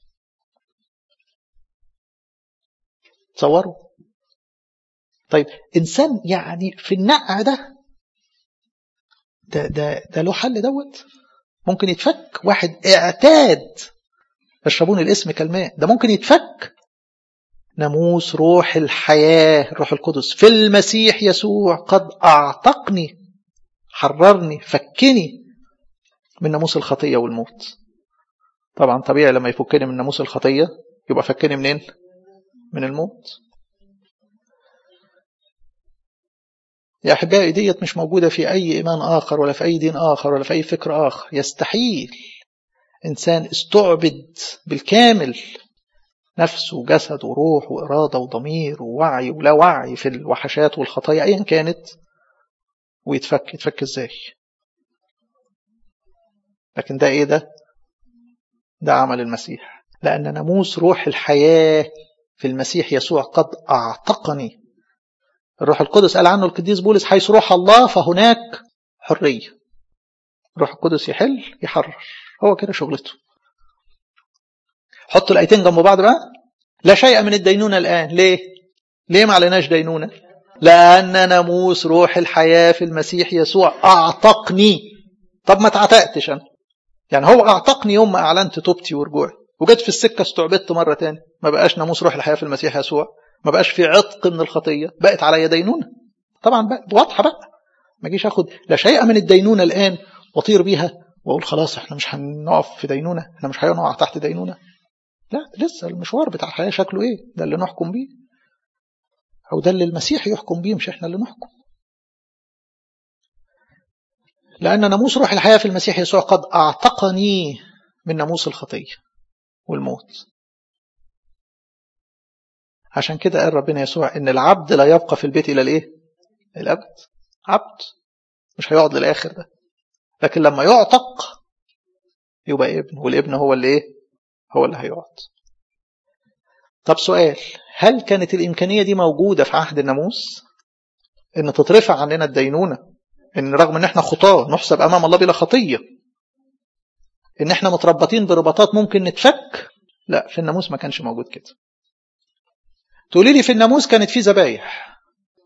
تصوروا طيب إنسان يعني في النقع ده ده ده ده له حل دوت ممكن يتفك واحد اعتاد يشربون الاسم كالماء ده ممكن يتفك ناموس روح الحياة الروح القدس في المسيح يسوع قد أعتقني حررني فكني من ناموس الخطية والموت طبعا طبيعي لما يفكني من ناموس الخطية يبقى فكني منين من الموت يا أحبائي ديت مش موجودة في أي إيمان آخر ولا في أي دين آخر ولا في أي فكر آخر يستحيل إنسان استعبد بالكامل نفس وجسد وروح وإرادة وضمير ووعي ولا وعي في الوحشات والخطايا أيا كانت ويتفك يتفك إزاي لكن ده إيه ده ده عمل المسيح لأن ناموس روح الحياة في المسيح يسوع قد أعتقني الروح القدس قال عنه القديس بولس حيث روح الله فهناك حرية الروح القدس يحل يحرر هو كده شغلته حطوا الايتين جنب بعض بقى لا شيء من الدينونة الآن ليه ليه ما عليناش دينونة لأن ناموس روح الحياة في المسيح يسوع أعتقني طب ما اتعتقتش أنا يعني هو أعتقني يوم ما أعلنت توبتي ورجوعي وجيت في السكة استعبدت مرة تاني ما بقاش ناموس روح الحياة في المسيح يسوع ما بقاش في عتق من الخطية بقت عليا دينونة طبعا بقى واضحة بقى ما اجيش اخد لا شيء من الدينونة الآن واطير بيها واقول خلاص احنا مش هنقف في دينونة احنا مش هنقع تحت دينونة لا لسه المشوار بتاع الحياة شكله ايه ده اللي نحكم بيه او ده اللي المسيح يحكم بيه مش احنا اللي نحكم لأن ناموس روح الحياة في المسيح يسوع قد أعتقني من ناموس الخطية والموت عشان كده قال ربنا يسوع إن العبد لا يبقى في البيت إلى الإيه؟ الأبد عبد مش هيقعد للآخر ده لكن لما يعتق يبقى ابن والابن هو اللي إيه؟ هو اللي هيقعد طب سؤال هل كانت الإمكانية دي موجودة في عهد الناموس إن تترفع عننا الدينونة إن رغم إن إحنا خطاة نحسب أمام الله بلا خطية إن إحنا متربطين برباطات ممكن نتفك لا في الناموس ما كانش موجود كده تقولي لي في الناموس كانت في ذبايح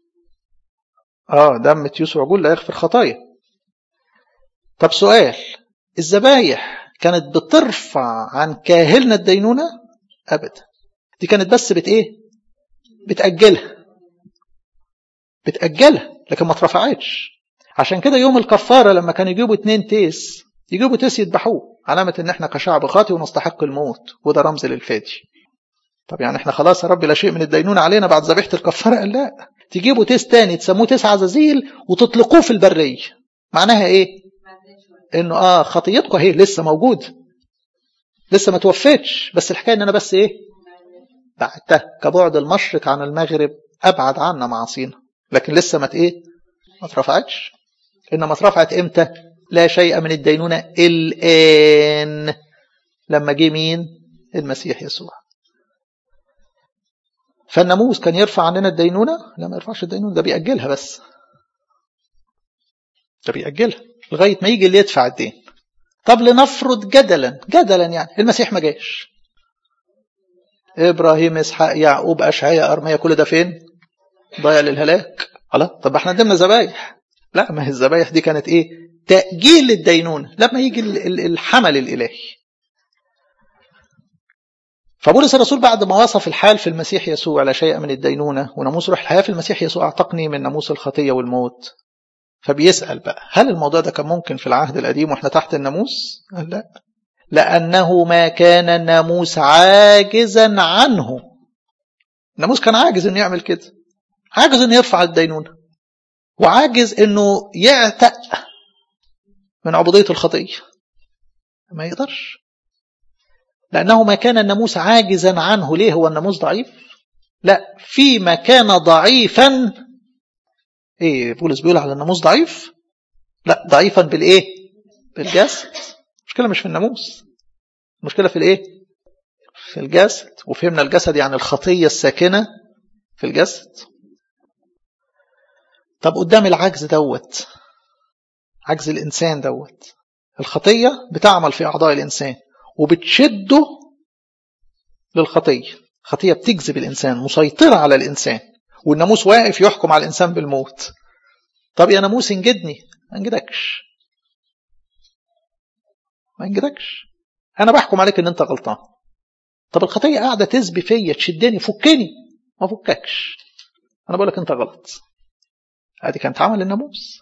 اه دم تيوس وعجول لا يغفر خطايا طب سؤال الذبايح كانت بترفع عن كاهلنا الدينونة أبدا دي كانت بس بت ايه بتأجلها بتأجلها لكن ما اترفعتش عشان كده يوم الكفارة لما كانوا يجيبوا اتنين تيس يجيبوا تيس يذبحوه علامة ان احنا كشعب خاطي ونستحق الموت وده رمز للفادي طب يعني احنا خلاص يا رب لا شيء من الدينونة علينا بعد ذبيحة الكفارة قال لا تجيبوا تيس تاني تسموه تيس عزازيل وتطلقوه في البرية معناها ايه انه اه خطيتكم اهي لسه موجود لسه ما توفتش بس الحكايه ان انا بس ايه بعدتها كبعد المشرق عن المغرب ابعد عنا معاصينا لكن لسه ما ايه ما اترفعتش انما اترفعت امتى لا شيء من الدينونه الان لما جه مين المسيح يسوع فالناموس كان يرفع عننا الدينونه لا ما يرفعش الدينونه ده بيأجلها بس ده بيأجلها لغايه ما يجي اللي يدفع الدين طب لنفرض جدلا جدلا يعني المسيح ما جاش ابراهيم اسحاق يعقوب اشعياء ارميا كل ده فين ضايع للهلاك خلاص طب احنا قدمنا ذبايح لا ما هي الذبايح دي كانت ايه تاجيل للدينونه لما يجي الحمل الالهي فبولس الرسول بعد ما وصف الحال في المسيح يسوع لا شيء من الدينونه وناموس روح الحياه في المسيح يسوع اعتقني من ناموس الخطيه والموت فبيسال بقى هل الموضوع ده كان ممكن في العهد القديم واحنا تحت الناموس؟ قال لا لأنه ما كان الناموس عاجزا عنه الناموس كان عاجز انه يعمل كده عاجز انه يرفع الدينونة وعاجز انه يعتق من عبودية الخطية ما يقدرش لأنه ما كان الناموس عاجزا عنه ليه هو الناموس ضعيف لا فيما كان ضعيفا ايه بولس بيقول على الناموس ضعيف لا ضعيفا بالايه بالجسد المشكلة مش في الناموس المشكلة في الايه في الجسد وفهمنا الجسد يعني الخطية الساكنة في الجسد طب قدام العجز دوت عجز الإنسان دوت الخطية بتعمل في أعضاء الإنسان وبتشده للخطية خطية بتجذب الإنسان مسيطرة على الإنسان والناموس واقف يحكم على الإنسان بالموت طب يا ناموس انجدني ما انجدكش ما انجدكش انا بحكم عليك ان انت غلطان طب الخطيه قاعده تسبي فيا تشدني فكني ما فككش انا بقول لك انت غلط ادي كانت عمل الناموس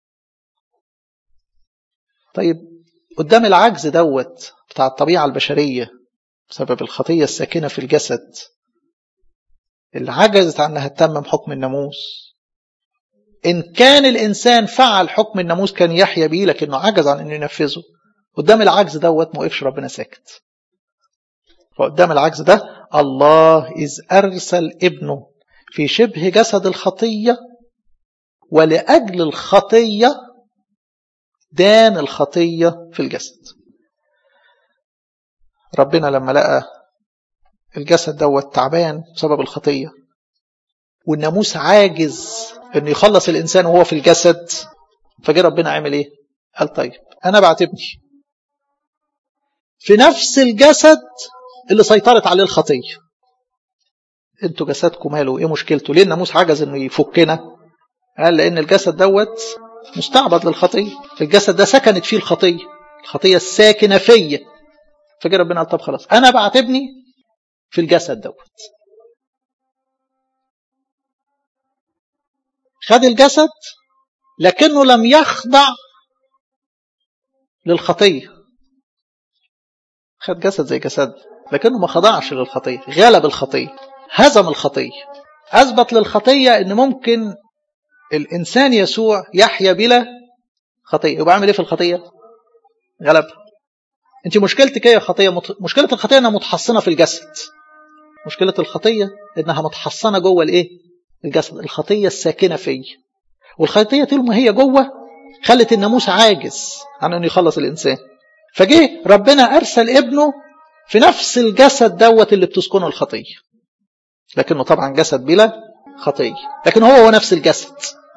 طيب قدام العجز دوت بتاع الطبيعه البشريه بسبب الخطيه الساكنه في الجسد اللي عجزت عن انها تتمم حكم الناموس ان كان الانسان فعل حكم الناموس كان يحيى بيه لكنه عجز عن انه ينفذه قدام العجز دوت ما وقفش ربنا ساكت فقدام العجز ده الله إذ أرسل ابنه في شبه جسد الخطية ولأجل الخطية دان الخطية في الجسد ربنا لما لقى الجسد دوت تعبان بسبب الخطية والناموس عاجز انه يخلص الانسان وهو في الجسد فجه ربنا عمل ايه قال طيب انا بعتبني في نفس الجسد اللي سيطرت عليه الخطية انتوا جسدكم ماله ايه مشكلته ليه الناموس عجز انه يفكنا قال لان الجسد دوت مستعبد للخطية الجسد ده سكنت فيه الخطية الخطية الساكنة فيا فجأة ربنا قال طب خلاص انا بعتبني في الجسد دوت خد الجسد لكنه لم يخضع للخطيه خد جسد زي جسد لكنه ما خضعش للخطية غلب الخطية هزم الخطية أثبت للخطية أن ممكن الإنسان يسوع يحيا بلا خطية يبقى عامل إيه في الخطية غلبها أنت مشكلتك إيه يا خطية مشكلة الخطية أنها متحصنة في الجسد مشكلة الخطية أنها متحصنة جوه الإيه الجسد الخطية الساكنة فيه والخطية طول ما هي جوه خلت الناموس عاجز عن أنه يخلص الإنسان فجه ربنا أرسل ابنه في نفس الجسد دوت اللي بتسكنه الخطية لكنه طبعا جسد بلا خطية لكن هو هو نفس الجسد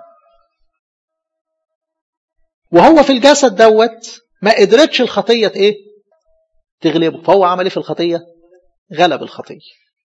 وهو في الجسد دوت ما قدرتش الخطية ايه تغلبه فهو عمل ايه في الخطية غلب الخطية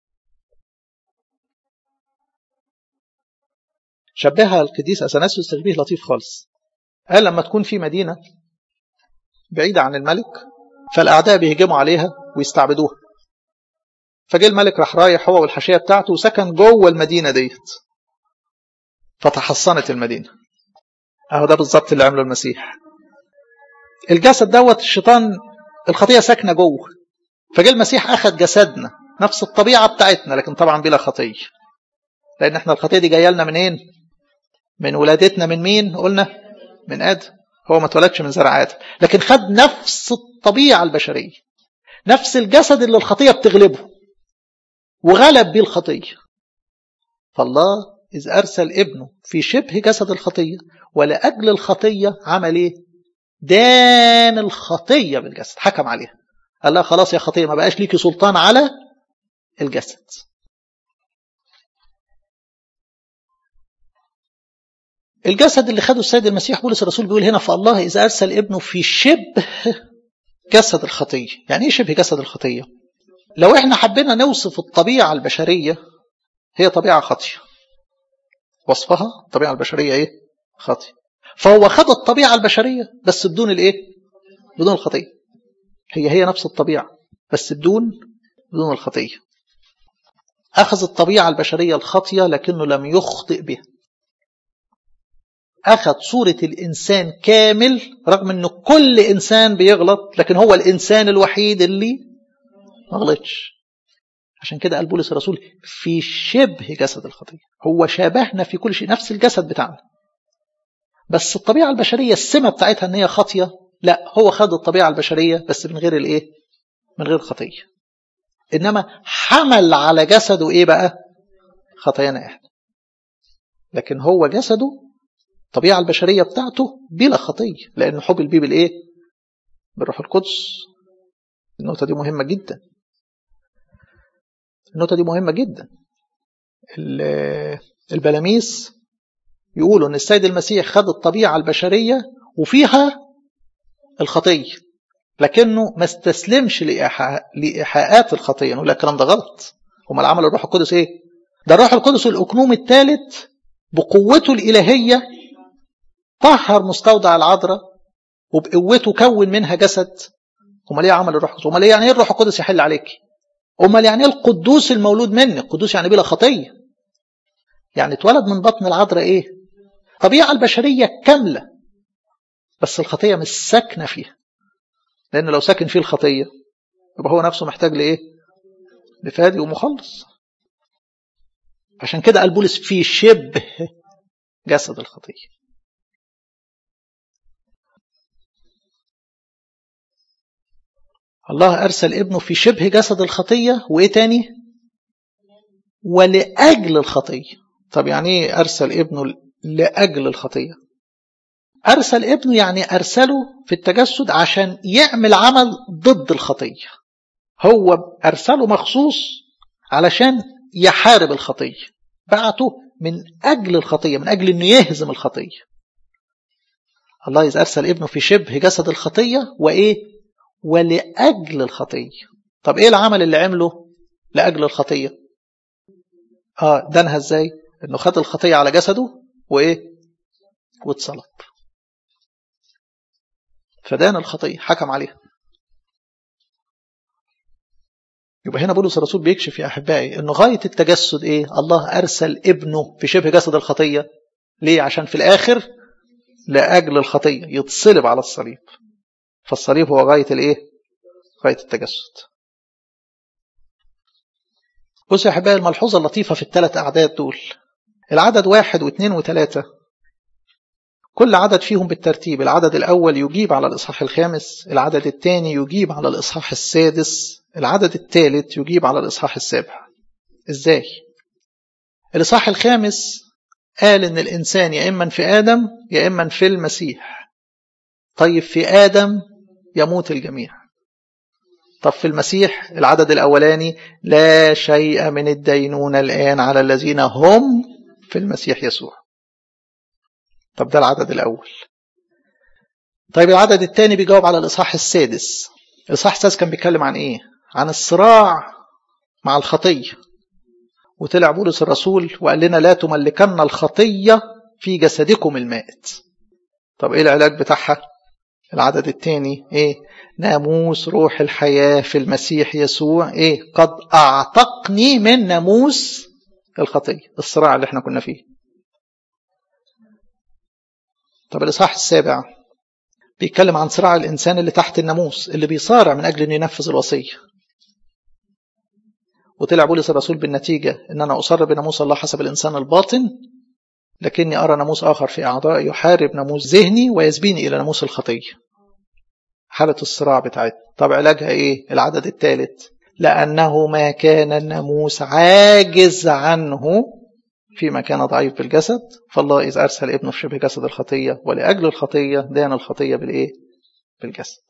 شبهها القديس أثناسيوس تشبيه لطيف خالص قال لما تكون في مدينة بعيدة عن الملك فالأعداء بيهجموا عليها ويستعبدوها فجه الملك راح رايح هو والحاشية بتاعته وسكن جوه المدينة ديت فتحصنت المدينة اهو ده بالظبط اللي عمله المسيح الجسد دوت الشيطان الخطية ساكنة جوه فجه المسيح أخذ جسدنا نفس الطبيعة بتاعتنا لكن طبعا بلا خطية لأن احنا الخطية دي جاية لنا منين؟ من ولادتنا من مين؟ قلنا من آدم هو ما اتولدش من زرع آدم لكن خد نفس الطبيعة البشرية نفس الجسد اللي الخطية بتغلبه وغلب بيه الخطية فالله إذ أرسل ابنه في شبه جسد الخطية ولأجل الخطية عمل إيه؟ دان الخطية بالجسد حكم عليها قال لها خلاص يا خطية ما بقاش ليكي سلطان على الجسد الجسد اللي خده السيد المسيح بولس الرسول بيقول هنا فالله إذا أرسل ابنه في شبه جسد الخطية يعني إيه شبه جسد الخطية لو إحنا حبينا نوصف الطبيعة البشرية هي طبيعة خطية وصفها الطبيعة البشرية إيه خطية فهو خد الطبيعة البشرية بس بدون الإيه بدون الخطية هي هي نفس الطبيعة بس بدون بدون الخطية أخذ الطبيعة البشرية الخطية لكنه لم يخطئ بها أخذ صورة الإنسان كامل رغم أنه كل إنسان بيغلط لكن هو الإنسان الوحيد اللي ما غلطش عشان كده قال بولس الرسول في شبه جسد الخطية هو شابهنا في كل شيء نفس الجسد بتاعنا بس الطبيعة البشرية السمة بتاعتها ان هي خاطية لا هو خد الطبيعة البشرية بس من غير الايه من غير خطية انما حمل على جسده ايه بقى خطايانا احنا لكن هو جسده الطبيعة البشرية بتاعته بلا خطية لأنه حب البيه بالإيه؟ بالروح القدس النقطة دي مهمة جدا النقطة دي مهمة جدا البلاميس يقولوا ان السيد المسيح خد الطبيعة البشرية وفيها الخطية لكنه ما استسلمش لإيحاءات الخطية نقول الكلام ده غلط امال عمل الروح القدس ايه ده الروح القدس الأكنوم الثالث بقوته الإلهية طهر مستودع العذراء وبقوته كون منها جسد امال ايه عمل الروح القدس امال ايه يعني ايه الروح القدس يحل عليك امال يعني ايه القدوس المولود منك القدوس يعني بلا خطيه يعني اتولد من بطن العذراء ايه الطبيعه البشريه كامله بس الخطيه مش ساكنه فيها لان لو ساكن فيه الخطيه يبقى هو نفسه محتاج لايه لفادي ومخلص عشان كده قال بولس في شبه جسد الخطيه الله أرسل ابنه في شبه جسد الخطية وإيه تاني ولأجل الخطية طب يعني إيه أرسل ابنه لأجل الخطية أرسل ابنه يعني أرسله في التجسد عشان يعمل عمل ضد الخطية هو أرسله مخصوص علشان يحارب الخطية بعته من أجل الخطية من أجل أنه يهزم الخطية الله إذا أرسل ابنه في شبه جسد الخطية وإيه ولأجل الخطية طب إيه العمل اللي عمله لأجل الخطية آه دانها إزاي إنه خد الخطية على جسده وإيه واتصلب فدان الخطية حكم عليها يبقى هنا بولس الرسول بيكشف يا أحبائي إنه غاية التجسد إيه الله أرسل ابنه في شبه جسد الخطية ليه عشان في الآخر لأجل الخطية يتصلب على الصليب فالصليب هو غاية الايه غاية التجسد بصوا يا احبائي الملحوظة اللطيفة في الثلاث أعداد دول العدد واحد واثنين وثلاثة كل عدد فيهم بالترتيب العدد الأول يجيب على الإصحاح الخامس العدد الثاني يجيب على الإصحاح السادس العدد الثالث يجيب على الإصحاح السابع إزاي؟ الإصحاح الخامس قال إن الإنسان يا إما في آدم يا إما في المسيح طيب في آدم يموت الجميع طب في المسيح العدد الأولاني لا شيء من الدينونة الآن على الذين هم في المسيح يسوع طب ده العدد الأول طيب العدد الثاني بيجاوب على الإصحاح السادس الإصحاح السادس كان بيتكلم عن إيه عن الصراع مع الخطية وطلع بولس الرسول وقال لنا لا تملكن الخطية في جسدكم المائت طب إيه العلاج بتاعها العدد الثاني ايه ناموس روح الحياة في المسيح يسوع ايه قد اعتقني من ناموس الخطية الصراع اللي احنا كنا فيه طب الاصحاح السابع بيتكلم عن صراع الانسان اللي تحت الناموس اللي بيصارع من اجل انه ينفذ الوصية وطلع بولس الرسول بالنتيجة ان انا اصر بناموس الله حسب الانسان الباطن لكني أرى ناموس آخر في أعضائي يحارب ناموس ذهني ويسبيني إلى ناموس الخطية حالة الصراع بتاعتنا طب علاجها إيه العدد الثالث لأنه ما كان الناموس عاجز عنه فيما كان ضعيف بالجسد فالله إذ أرسل ابنه في شبه جسد الخطية ولأجل الخطية دان الخطية بالإيه؟ بالجسد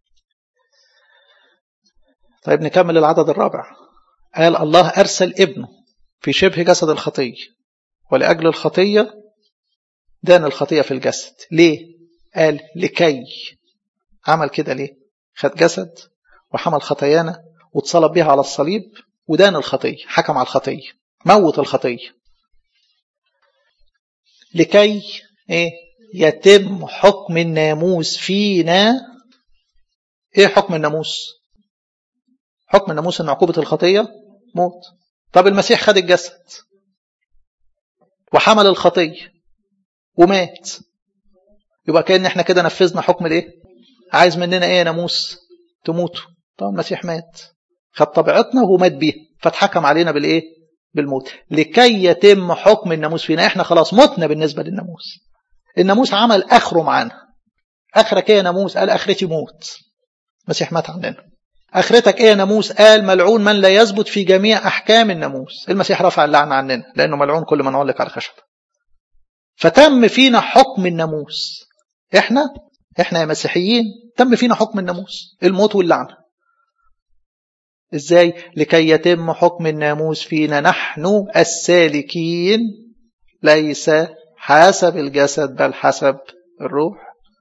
طيب نكمل العدد الرابع قال الله أرسل ابنه في شبه جسد الخطية ولأجل الخطية دان الخطية في الجسد ليه؟ قال لكي عمل كده ليه؟ خد جسد وحمل خطايانا واتصلب بها على الصليب ودان الخطية حكم على الخطية موت الخطية لكي إيه؟ يتم حكم الناموس فينا ايه حكم الناموس حكم الناموس ان عقوبة الخطية موت طب المسيح خد الجسد وحمل الخطية ومات يبقى كأن احنا كده نفذنا حكم الايه عايز مننا ايه يا ناموس تموتوا طب المسيح مات خد طبيعتنا ومات بيها فاتحكم علينا بالايه بالموت لكي يتم حكم الناموس فينا احنا خلاص متنا بالنسبة للناموس الناموس عمل اخره معانا اخرك ايه يا ناموس قال اخرتي موت المسيح مات عننا اخرتك ايه يا ناموس قال ملعون من لا يثبت في جميع احكام الناموس المسيح رفع اللعنه عننا لانه ملعون كل من علق على الخشب فتم فينا حكم الناموس احنا احنا يا مسيحيين تم فينا حكم الناموس الموت واللعنه ازاي لكي يتم حكم الناموس فينا نحن السالكين ليس حسب الجسد بل حسب الروح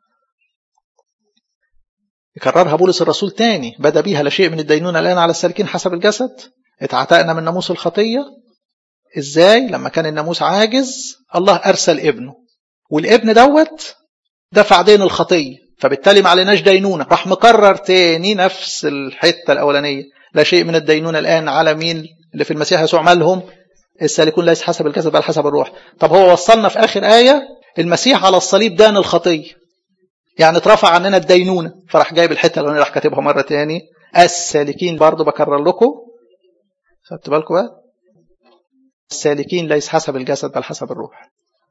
يكررها بولس الرسول تاني بدا بيها لا شيء من الدينونه الان على السالكين حسب الجسد اتعتقنا من ناموس الخطيه ازاي لما كان الناموس عاجز الله ارسل ابنه والابن دوت دفع دين الخطيه فبالتالي ما عليناش دينونه راح مكرر تاني نفس الحته الاولانيه لا شيء من الدينونه الان على مين اللي في المسيح يسوع مالهم السالكون ليس حسب الجسد بل حسب الروح طب هو وصلنا في اخر ايه المسيح على الصليب دان الخطيه يعني اترفع عننا الدينونه فراح جايب الحته اللي راح كاتبها مره تاني السالكين برضه بكرر لكم خدت بالكم بقى السالكين ليس حسب الجسد بل حسب الروح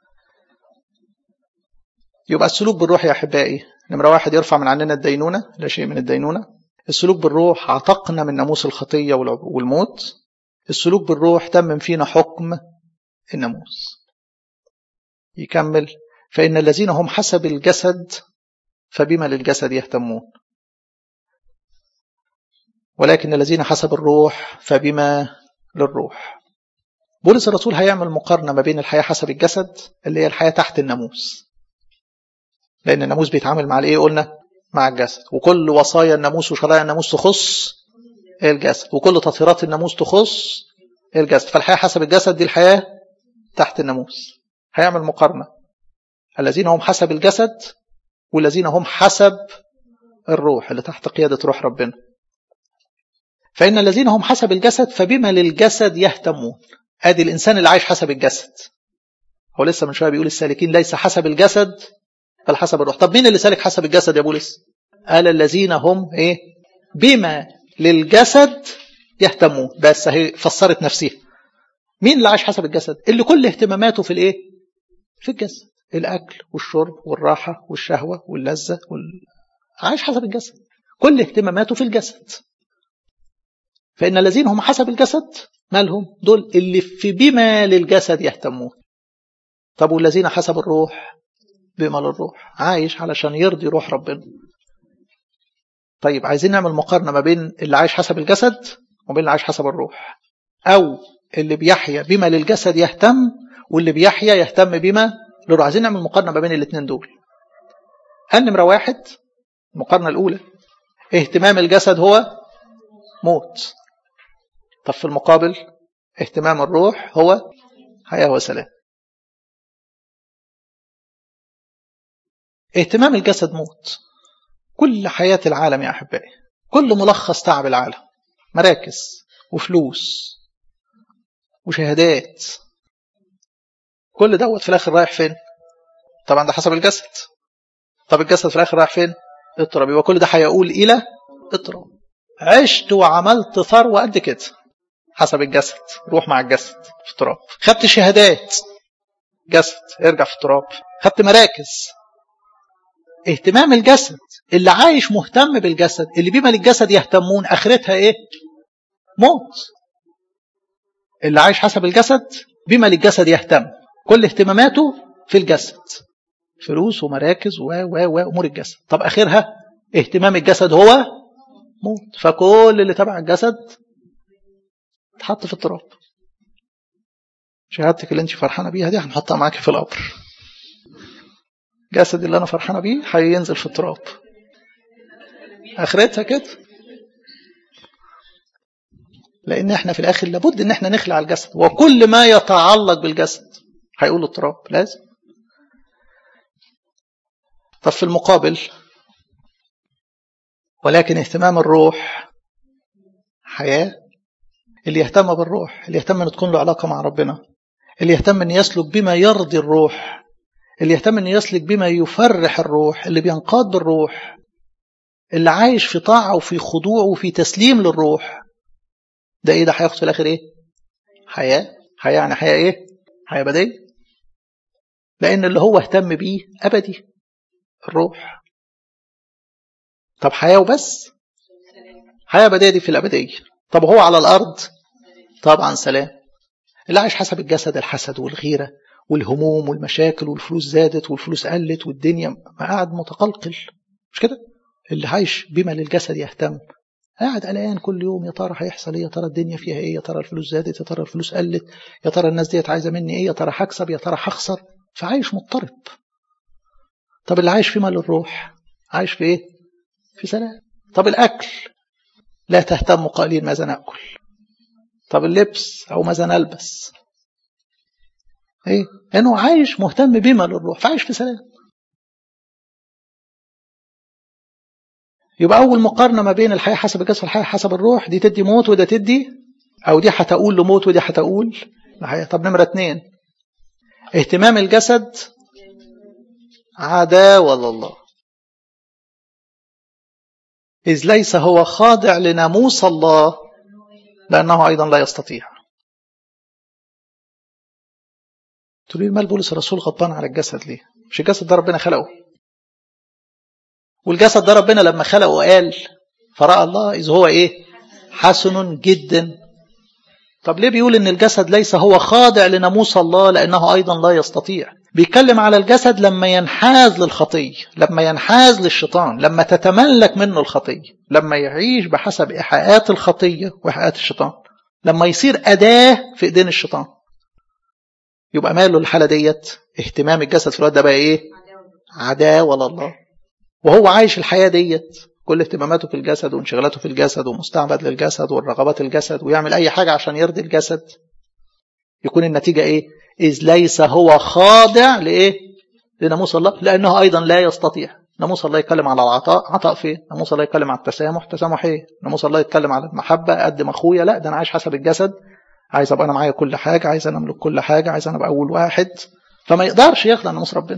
يبقى السلوك بالروح يا احبائي نمره واحد يرفع من عننا الدينونه لا شيء من الدينونه السلوك بالروح عتقنا من ناموس الخطيه والموت السلوك بالروح تمم فينا حكم الناموس يكمل فإن الذين هم حسب الجسد فبما للجسد يهتمون ولكن الذين حسب الروح فبما للروح بولس الرسول هيعمل مقارنة ما بين الحياة حسب الجسد اللي هي الحياة تحت الناموس لأن الناموس بيتعامل مع الإيه قلنا مع الجسد وكل وصايا الناموس وشرائع الناموس تخص الجسد وكل تطهيرات الناموس تخص الجسد فالحياة حسب الجسد دي الحياة تحت الناموس هيعمل مقارنة الذين هم حسب الجسد والذين هم حسب الروح اللي تحت قيادة روح ربنا فإن الذين هم حسب الجسد فبما للجسد يهتمون ادي الإنسان اللي عايش حسب الجسد هو لسه من شوية بيقول السالكين ليس حسب الجسد بل حسب الروح طب مين اللي سالك حسب الجسد يا بولس قال الذين هم ايه بما للجسد يهتمون بس هي فسرت نفسها مين اللي عايش حسب الجسد اللي كل اهتماماته في الايه في الجسد الاكل والشرب والراحه والشهوه واللذه وال... عايش حسب الجسد كل اهتماماته في الجسد فان الذين هم حسب الجسد مالهم دول اللي في بما للجسد يهتمون طب والذين حسب الروح بما للروح عايش علشان يرضي روح ربنا طيب عايزين نعمل مقارنه ما بين اللي عايش حسب الجسد وبين اللي عايش حسب الروح او اللي بيحيا بما للجسد يهتم واللي بيحيا يهتم بما للروح عايزين نعمل مقارنه ما بين الاثنين دول النمره واحد المقارنه الاولى اهتمام الجسد هو موت طب في المقابل اهتمام الروح هو حياه وسلام اهتمام الجسد موت كل حياة العالم يا أحبائي كل ملخص تعب العالم مراكز وفلوس وشهادات كل دوت في الآخر رايح فين طبعا ده حسب الجسد طب الجسد في الآخر رايح فين اضطراب يبقى كل ده هيقول إلى اضطراب عشت وعملت ثروة قد كده حسب الجسد روح مع الجسد في اضطراب خدت شهادات جسد ارجع في اضطراب خدت مراكز اهتمام الجسد اللي عايش مهتم بالجسد اللي بما للجسد يهتمون اخرتها ايه موت اللي عايش حسب الجسد بما للجسد يهتم كل اهتماماته في الجسد فلوس ومراكز و و و امور الجسد طب اخرها اهتمام الجسد هو موت فكل اللي تبع الجسد اتحط في التراب شهادتك اللي انت فرحانه بيها دي هنحطها معاكي في القبر جسد اللي انا فرحانه بيه هينزل في التراب اخرتها كده لان احنا في الاخر لابد ان احنا نخلع الجسد وكل ما يتعلق بالجسد هيقول التراب لازم طب في المقابل ولكن اهتمام الروح حياة اللي يهتم بالروح اللي يهتم ان تكون له علاقة مع ربنا اللي يهتم ان يسلك بما يرضي الروح اللي يهتم ان يسلك بما يفرح الروح اللي بينقاد بالروح اللي عايش في طاعة وفي خضوع وفي تسليم للروح ده ايه ده هياخد في الاخر ايه حياة حياة يعني حياة ايه حياة أبدية لأن اللي هو اهتم بيه أبدي الروح طب حياة وبس حياة أبدية دي في الأبدية طب هو على الأرض طبعا سلام اللي عايش حسب الجسد الحسد والغيرة والهموم والمشاكل والفلوس زادت والفلوس قلت والدنيا قاعد متقلقل مش كده اللي عايش بما للجسد يهتم قاعد قلقان كل يوم يا ترى هيحصل ايه يا ترى الدنيا فيها ايه يا ترى الفلوس زادت يا ترى الفلوس قلت يا ترى الناس ديت عايزه مني ايه يا ترى هكسب يا ترى هخسر فعايش مضطرب طب اللي عايش في مال الروح عايش في ايه في سلام طب الاكل لا تهتم قليل ماذا ناكل طب اللبس او ماذا نلبس ايه لانه عايش مهتم بما للروح فعايش في سلام يبقى أول مقارنة ما بين الحياة حسب الجسد والحياة حسب الروح دي تدي موت وده تدي أو دي هتقول لموت ودي هتقول لحياة طب نمرة اتنين اهتمام الجسد عداوة لله إذ ليس هو خاضع لناموس الله لأنه أيضا لا يستطيع تقول مال بولس الرسول غضبان على الجسد ليه مش الجسد ده ربنا خلقه والجسد ده ربنا لما خلقه قال فرأى الله إذ هو إيه حسن جدا طب ليه بيقول إن الجسد ليس هو خاضع لناموس الله لأنه أيضا لا يستطيع بيتكلم على الجسد لما ينحاز للخطية لما ينحاز للشيطان لما تتملك منه الخطية لما يعيش بحسب إيحاءات الخطية وإيحاءات الشيطان لما يصير أداة في إيدين الشيطان يبقى ماله الحالة ديت اهتمام الجسد في الوقت ده بقى إيه عداوة لله وهو عايش الحياة ديت كل اهتماماته في الجسد وانشغالاته في الجسد ومستعبد للجسد والرغبات الجسد ويعمل أي حاجة عشان يرضي الجسد يكون النتيجة إيه إذ ليس هو خاضع لإيه لناموس الله لأنه أيضا لا يستطيع ناموس الله يتكلم على العطاء عطاء فين ناموس الله يتكلم على التسامح تسامح إيه ناموس الله يتكلم على المحبة أقدم أخويا لا ده أنا عايش حسب الجسد عايز أبقى أنا معايا كل حاجة عايز أنا أملك كل حاجة عايز أنا أبقى أول واحد فما يقدرش يخضع ناموس ربنا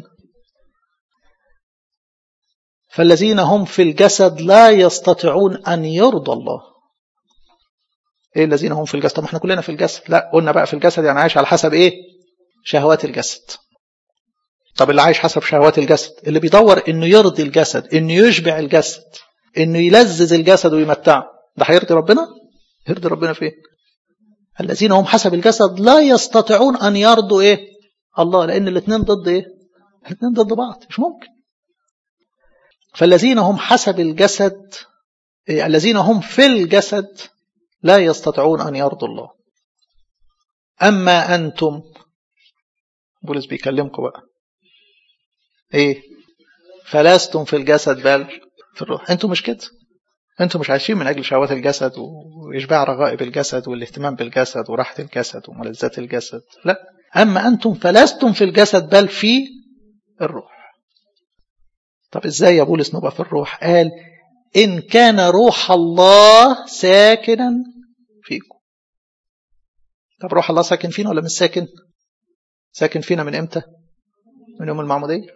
فالذين هم في الجسد لا يستطيعون أن يرضى الله إيه الذين هم في الجسد طب احنا كلنا في الجسد لا قلنا بقى في الجسد يعني عايش على حسب إيه شهوات الجسد طب اللي عايش حسب شهوات الجسد اللي بيدور إنه يرضي الجسد إنه يشبع الجسد إنه يلذذ الجسد ويمتعه ده هيرضي ربنا يرضي ربنا فين الذين هم حسب الجسد لا يستطيعون أن يرضوا إيه الله لأن الاثنين ضد إيه الاثنين ضد بعض مش ممكن فالذين هم حسب الجسد الذين هم في الجسد لا يستطيعون أن يرضوا الله أما أنتم بولس بيكلمكم بقى إيه فلستم في الجسد بل في الروح أنتم مش كده أنتم مش عايشين من أجل شهوات الجسد وإشباع رغائب الجسد والاهتمام بالجسد وراحة الجسد وملذات الجسد لا أما أنتم فلستم في الجسد بل في الروح طب ازاي يا بولس نبقى في الروح قال إن كان روح الله ساكنا فيكم طب روح الله ساكن فينا ولا مش ساكن ساكن فينا من امتى من يوم المعمودية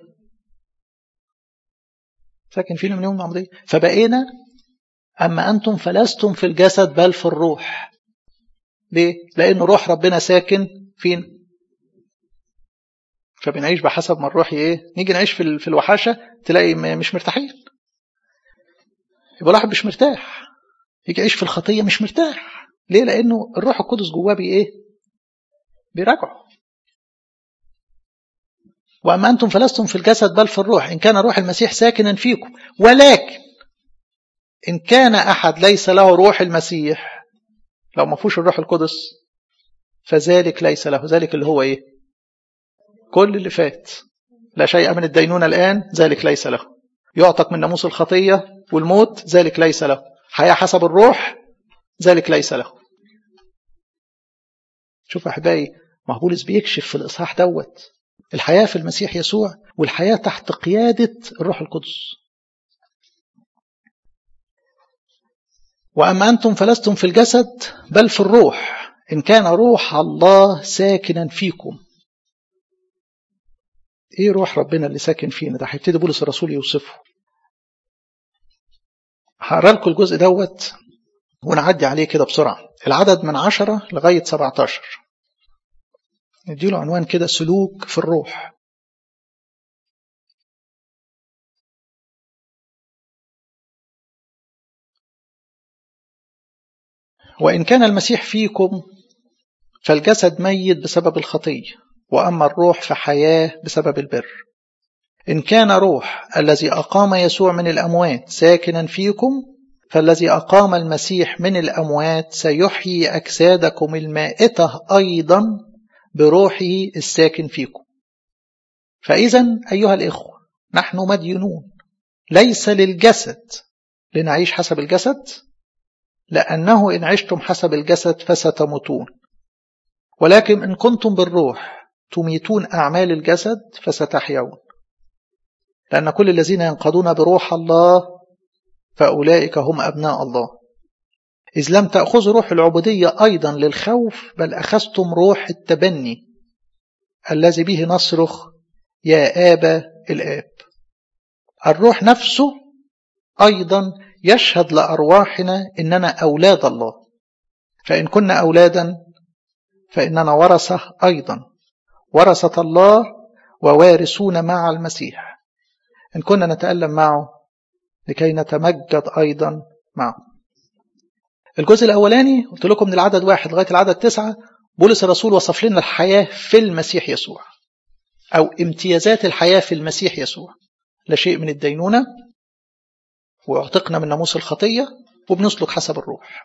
ساكن فينا من يوم المعمودية فبقينا أما أنتم فلستم في الجسد بل في الروح ليه؟ لأن روح ربنا ساكن فينا فبنعيش بحسب ما الروح ايه نيجي نعيش في في الوحاشه تلاقي مش مرتاحين يبقى الواحد مش مرتاح يجي يعيش في الخطيه مش مرتاح ليه لانه الروح القدس جواه بي ايه بيراجعوا وأما أنتم فلستم في الجسد بل في الروح إن كان روح المسيح ساكنا فيكم ولكن إن كان أحد ليس له روح المسيح لو ما فيهوش الروح القدس فذلك ليس له ذلك اللي هو إيه كل اللي فات لا شيء من الدينونة الآن ذلك ليس له يعتق من ناموس الخطية والموت ذلك ليس له حياة حسب الروح ذلك ليس له شوف أحبائي ما بولس بيكشف في الإصحاح دوت الحياة في المسيح يسوع والحياة تحت قيادة الروح القدس وأما أنتم فلستم في الجسد بل في الروح إن كان روح الله ساكنا فيكم إيه روح ربنا اللي ساكن فينا ده هيبتدي بولس الرسول يوصفه هقرا لكم الجزء دوت ونعدي عليه كده بسرعة العدد من عشرة لغاية 17 نديله عنوان كده سلوك في الروح وإن كان المسيح فيكم فالجسد ميت بسبب الخطية وأما الروح فحياة بسبب البر إن كان روح الذي أقام يسوع من الأموات ساكنا فيكم فالذي أقام المسيح من الأموات سيحيي أجسادكم المائتة أيضا بروحه الساكن فيكم فإذا أيها الإخوة نحن مدينون ليس للجسد لنعيش حسب الجسد لأنه إن عشتم حسب الجسد فستموتون ولكن إن كنتم بالروح تميتون أعمال الجسد فستحيون لأن كل الذين ينقضون بروح الله فأولئك هم أبناء الله إذ لم تأخذوا روح العبودية أيضا للخوف بل أخذتم روح التبني الذي به نصرخ يا آبا الآب الروح نفسه أيضا يشهد لأرواحنا إننا أولاد الله فإن كنا أولادا فإننا ورثة أيضا ورثة الله ووارثون مع المسيح إن كنا نتألم معه لكي نتمجد أيضا معه الجزء الأولاني قلت لكم من العدد واحد لغاية العدد تسعة بولس الرسول وصف لنا الحياة في المسيح يسوع أو امتيازات الحياة في المسيح يسوع لا شيء من الدينونة واعتقنا من ناموس الخطية وبنسلك حسب الروح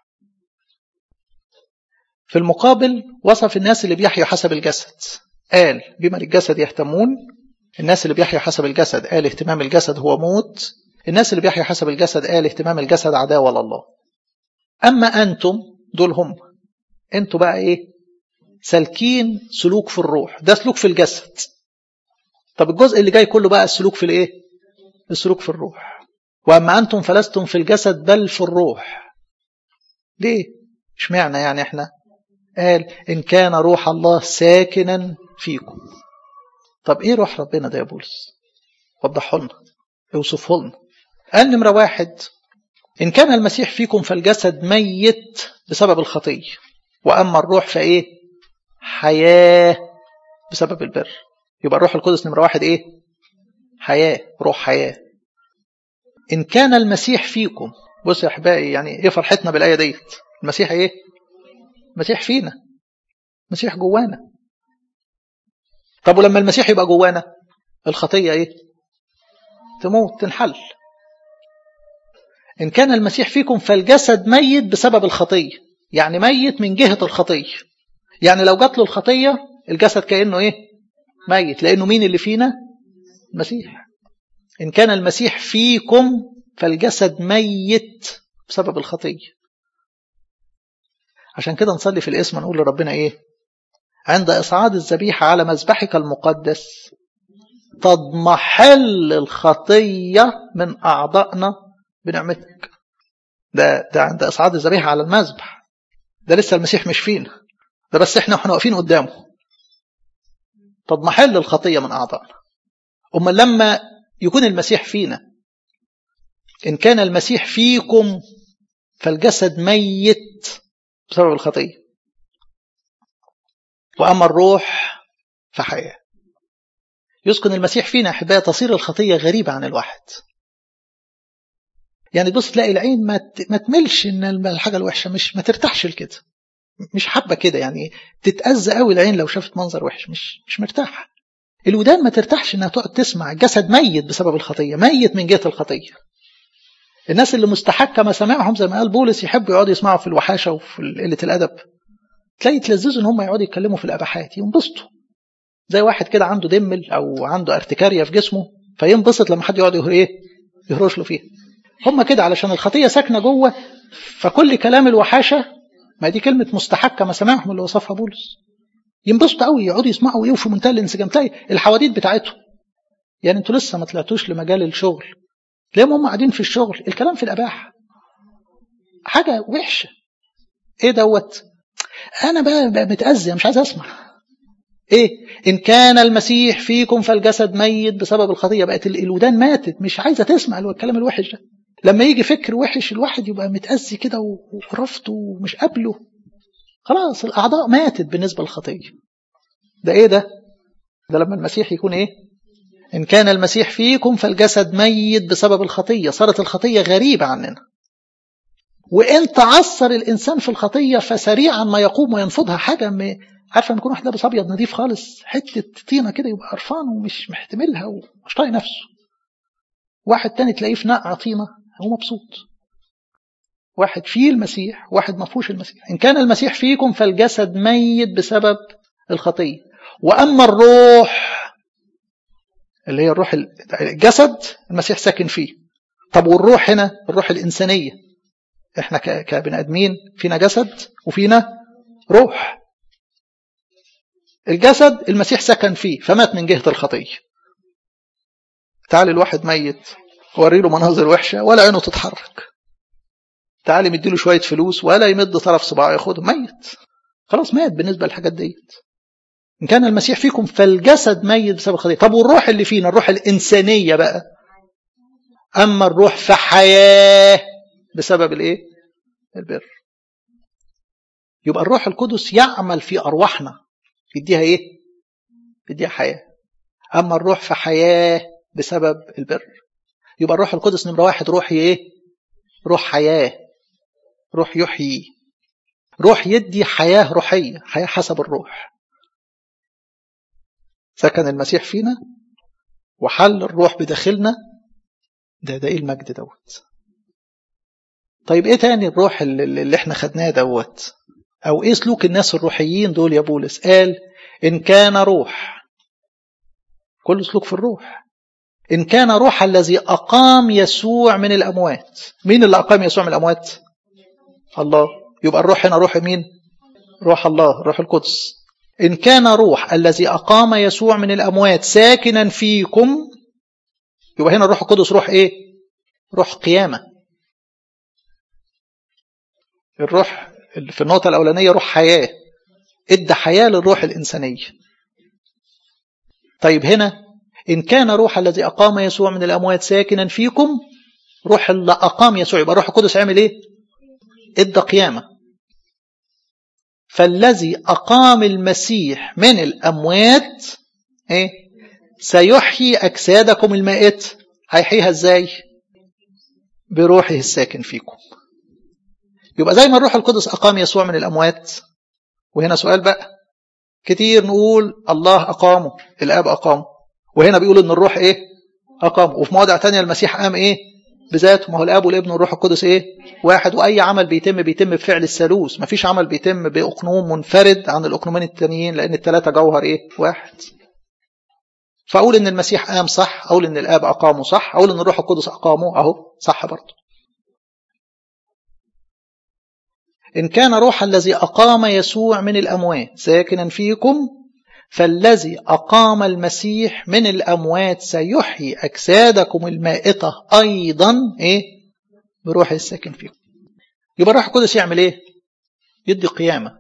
في المقابل وصف الناس اللي بيحيوا حسب الجسد قال بما للجسد يهتمون الناس اللي بيحيوا حسب الجسد قال اهتمام الجسد هو موت الناس اللي بيحيوا حسب الجسد قال اهتمام الجسد عداوة لله أما أنتم دول هم أنتوا بقى إيه سالكين سلوك في الروح ده سلوك في الجسد طب الجزء اللي جاي كله بقى السلوك في الإيه السلوك في الروح وأما أنتم فلستم في الجسد بل في الروح ليه اشمعنى يعني احنا قال إن كان روح الله ساكنا فيكم طب ايه روح ربنا ده يا بولس وضحه لنا اوصفه لنا قال نمرة واحد إن كان المسيح فيكم فالجسد ميت بسبب الخطية وأما الروح فإيه حياة بسبب البر يبقى الروح القدس نمرة واحد إيه حياة روح حياة إن كان المسيح فيكم بص يا أحبائي يعني إيه فرحتنا بالآية ديت المسيح إيه المسيح فينا المسيح جوانا طب ولما المسيح يبقى جوانا الخطية إيه تموت تنحل إن كان المسيح فيكم فالجسد ميت بسبب الخطية يعني ميت من جهة الخطية يعني لو جات له الخطية الجسد كأنه إيه ميت لأنه مين اللي فينا المسيح إن كان المسيح فيكم فالجسد ميت بسبب الخطية عشان كده نصلي في الاسم نقول لربنا إيه عند إصعاد الذبيحة على مذبحك المقدس تضمحل الخطية من أعضائنا بنعمتك ده ده عند إصعاد الذبيحة على المذبح ده لسه المسيح مش فينا ده بس احنا واحنا واقفين قدامه تضمحل الخطية من أعضائنا أما لما يكون المسيح فينا إن كان المسيح فيكم فالجسد ميت بسبب الخطية وأما الروح فحياة يسكن المسيح فينا أحباء تصير الخطية غريبة عن الواحد يعني بص تلاقي العين ما ما تملش ان الحاجه الوحشه مش ما ترتاحش لكده مش حابة كده يعني تتأذى قوي العين لو شافت منظر وحش مش مش مرتاحة الودان ما ترتاحش انها تقعد تسمع الجسد ميت بسبب الخطية ميت من جهة الخطية الناس اللي مستحكة ما سمعهم زي ما قال بولس يحبوا يقعدوا يسمعوا في الوحاشة وفي قلة الأدب تلاقي يتلذذوا ان هم يقعدوا يتكلموا في الاباحات ينبسطوا زي واحد كده عنده دمل او عنده ارتكاريا في جسمه فينبسط لما حد يقعد يهر ايه يهرش له فيها هم كده علشان الخطيه ساكنه جوه فكل كلام الوحاشه ما دي كلمه مستحكه ما سمعهم اللي وصفها بولس ينبسطوا قوي يقعدوا يسمعوا ويقفوا في منتهى الانسجام تلاقي الحواديت بتاعتهم يعني انتوا لسه ما طلعتوش لمجال الشغل تلاقيهم هم قاعدين في الشغل الكلام في الاباحه حاجه وحشه ايه دوت انا بقى, بقى متاذي مش عايز اسمع ايه ان كان المسيح فيكم فالجسد ميت بسبب الخطيه بقت الودان ماتت مش عايزه تسمع الكلام الوحش ده لما يجي فكر وحش الواحد يبقى متاذي كده ورفضه ومش قابله خلاص الاعضاء ماتت بالنسبه للخطيه ده ايه ده ده لما المسيح يكون ايه ان كان المسيح فيكم فالجسد ميت بسبب الخطيه صارت الخطيه غريبه عننا وان تعثر الانسان في الخطيه فسريعا ما يقوم وينفضها حاجه م... عارفه لما يكون واحد لابس ابيض نظيف خالص حته طينه كده يبقى قرفان ومش محتملها ومش طايق نفسه واحد تاني تلاقيه في نقع طينه هو مبسوط واحد فيه المسيح واحد ما فيهوش المسيح ان كان المسيح فيكم فالجسد ميت بسبب الخطيه واما الروح اللي هي الروح الجسد المسيح ساكن فيه طب والروح هنا الروح الانسانيه احنا كبني ادمين فينا جسد وفينا روح الجسد المسيح سكن فيه فمات من جهة الخطية تعالي الواحد ميت وري له مناظر وحشة ولا عينه تتحرك تعالي مديله شوية فلوس ولا يمد طرف صباعه ياخده ميت خلاص مات بالنسبة للحاجات ديت إن كان المسيح فيكم فالجسد ميت بسبب الخطية طب والروح اللي فينا الروح الإنسانية بقى أما الروح فحياة بسبب الإيه البر يبقى الروح القدس يعمل في أرواحنا يديها ايه يديها حياة اما الروح فحياة بسبب البر يبقى الروح القدس نمرة واحد روح ايه روح حياة روح يحيي روح يدي حياة روحية حياة حسب الروح سكن المسيح فينا وحل الروح بداخلنا ده ده ايه المجد دوت طيب ايه تاني الروح اللي, اللي احنا خدناه دوت أو إيه سلوك الناس الروحيين دول يا بولس قال إن كان روح كل سلوك في الروح إن كان روح الذي أقام يسوع من الأموات مين اللي أقام يسوع من الأموات الله يبقى الروح هنا روح مين روح الله روح القدس إن كان روح الذي أقام يسوع من الأموات ساكنا فيكم يبقى هنا الروح القدس روح إيه روح قيامة الروح في النقطة الأولانية روح حياة ادى حياة للروح الإنسانية طيب هنا إن كان روح الذي أقام يسوع من الأموات ساكنا فيكم روح اللي أقام يسوع يبقى روح القدس عمل إيه ادى قيامة فالذي أقام المسيح من الأموات إيه سيحيي أجسادكم المائت هيحييها إزاي بروحه الساكن فيكم يبقى زي ما الروح القدس أقام يسوع من الأموات وهنا سؤال بقى كتير نقول الله أقامه الآب أقامه وهنا بيقول إن الروح إيه أقامه وفي مواضع تانية المسيح قام إيه بذاته ما هو الآب والابن والروح القدس إيه واحد وأي عمل بيتم بيتم بفعل الثالوث ما فيش عمل بيتم بأقنوم منفرد عن الأقنومين التانيين لأن الثلاثة جوهر إيه واحد فأقول إن المسيح قام صح أقول إن الآب أقامه صح أقول إن الروح القدس أقامه أهو صح برضه إن كان روح الذي أقام يسوع من الأموات ساكنا فيكم فالذي أقام المسيح من الأموات سيحيي أجسادكم المائتة أيضا إيه بروح الساكن فيكم يبقى الروح القدس يعمل إيه يدي قيامة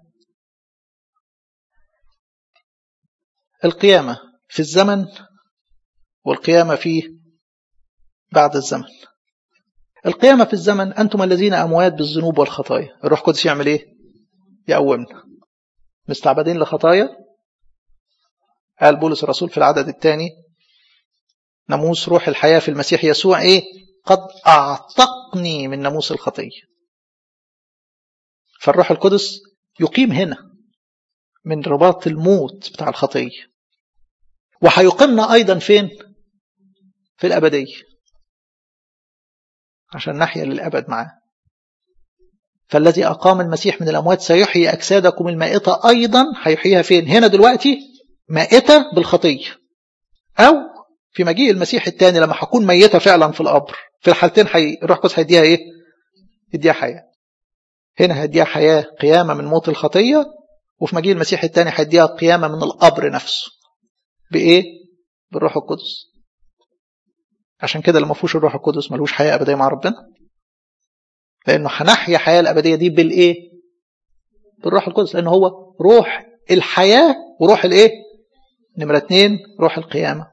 القيامة في الزمن والقيامة فيه بعد الزمن القيامة في الزمن أنتم الذين أموات بالذنوب والخطايا الروح القدس يعمل إيه يقومنا مستعبدين لخطايا قال بولس الرسول في العدد الثاني ناموس روح الحياة في المسيح يسوع إيه قد أعتقني من ناموس الخطية فالروح القدس يقيم هنا من رباط الموت بتاع الخطية وهيقيمنا أيضا فين في الأبدية عشان نحيا للأبد معاه فالذي أقام المسيح من الأموات سيحيي أجسادكم المائتة أيضا هيحييها فين هنا دلوقتي مائتة بالخطية أو في مجيء المسيح الثاني لما هكون ميتة فعلا في القبر في الحالتين حي... الروح القدس هيديها ايه؟ يديها حياة هنا هيديها حياة قيامة من موت الخطية وفي مجيء المسيح الثاني هيديها قيامة من القبر نفسه بإيه؟ بالروح القدس عشان كده لما فيهوش الروح القدس ملوش حياة أبدية مع ربنا لأنه هنحيا الحياة الأبدية دي بالإيه؟ بالروح القدس لأنه هو روح الحياة وروح الإيه؟ نمرة اتنين روح القيامة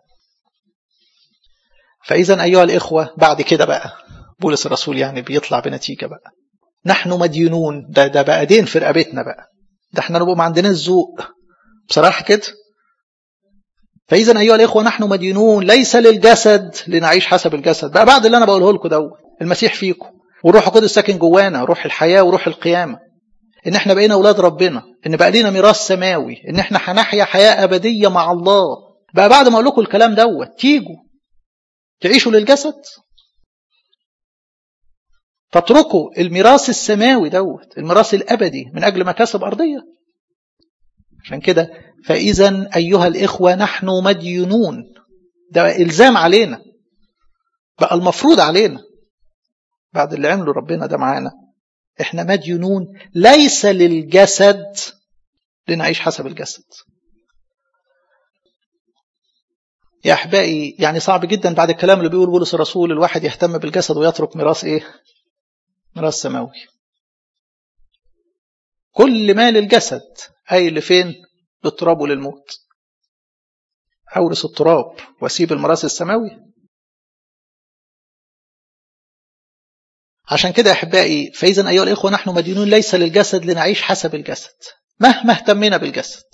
فإذا أيها الإخوة بعد كده بقى بولس الرسول يعني بيطلع بنتيجة بقى نحن مدينون ده ده بقى دين في رقبتنا بقى ده احنا نبقى ما عندناش ذوق بصراحة كده فإذا أيها الإخوة نحن مدينون ليس للجسد لنعيش حسب الجسد بقى بعد اللي أنا بقوله لكم دوت المسيح فيكم والروح القدس ساكن جوانا روح الحياة وروح القيامة إن احنا بقينا أولاد ربنا إن بقى لينا ميراث سماوي إن احنا هنحيا حياة أبدية مع الله بقى بعد ما أقول لكم الكلام دوت تيجوا تعيشوا للجسد فاتركوا الميراث السماوي دوت الميراث الأبدي من أجل مكاسب أرضية عشان كده فإذا أيها الإخوة نحن مدينون ده إلزام علينا بقى المفروض علينا بعد اللي عمله ربنا ده معانا احنا مدينون ليس للجسد لنعيش حسب الجسد يا احبائي يعني صعب جدا بعد الكلام اللي بيقول بولس الرسول الواحد يهتم بالجسد ويترك ميراث ايه ميراث سماوي كل ما للجسد اي لفين للتراب وللموت اورث التراب واسيب الميراث السماوي عشان كده يا احبائي فاذا ايها الاخوه نحن مدينون ليس للجسد لنعيش حسب الجسد مهما اهتمينا بالجسد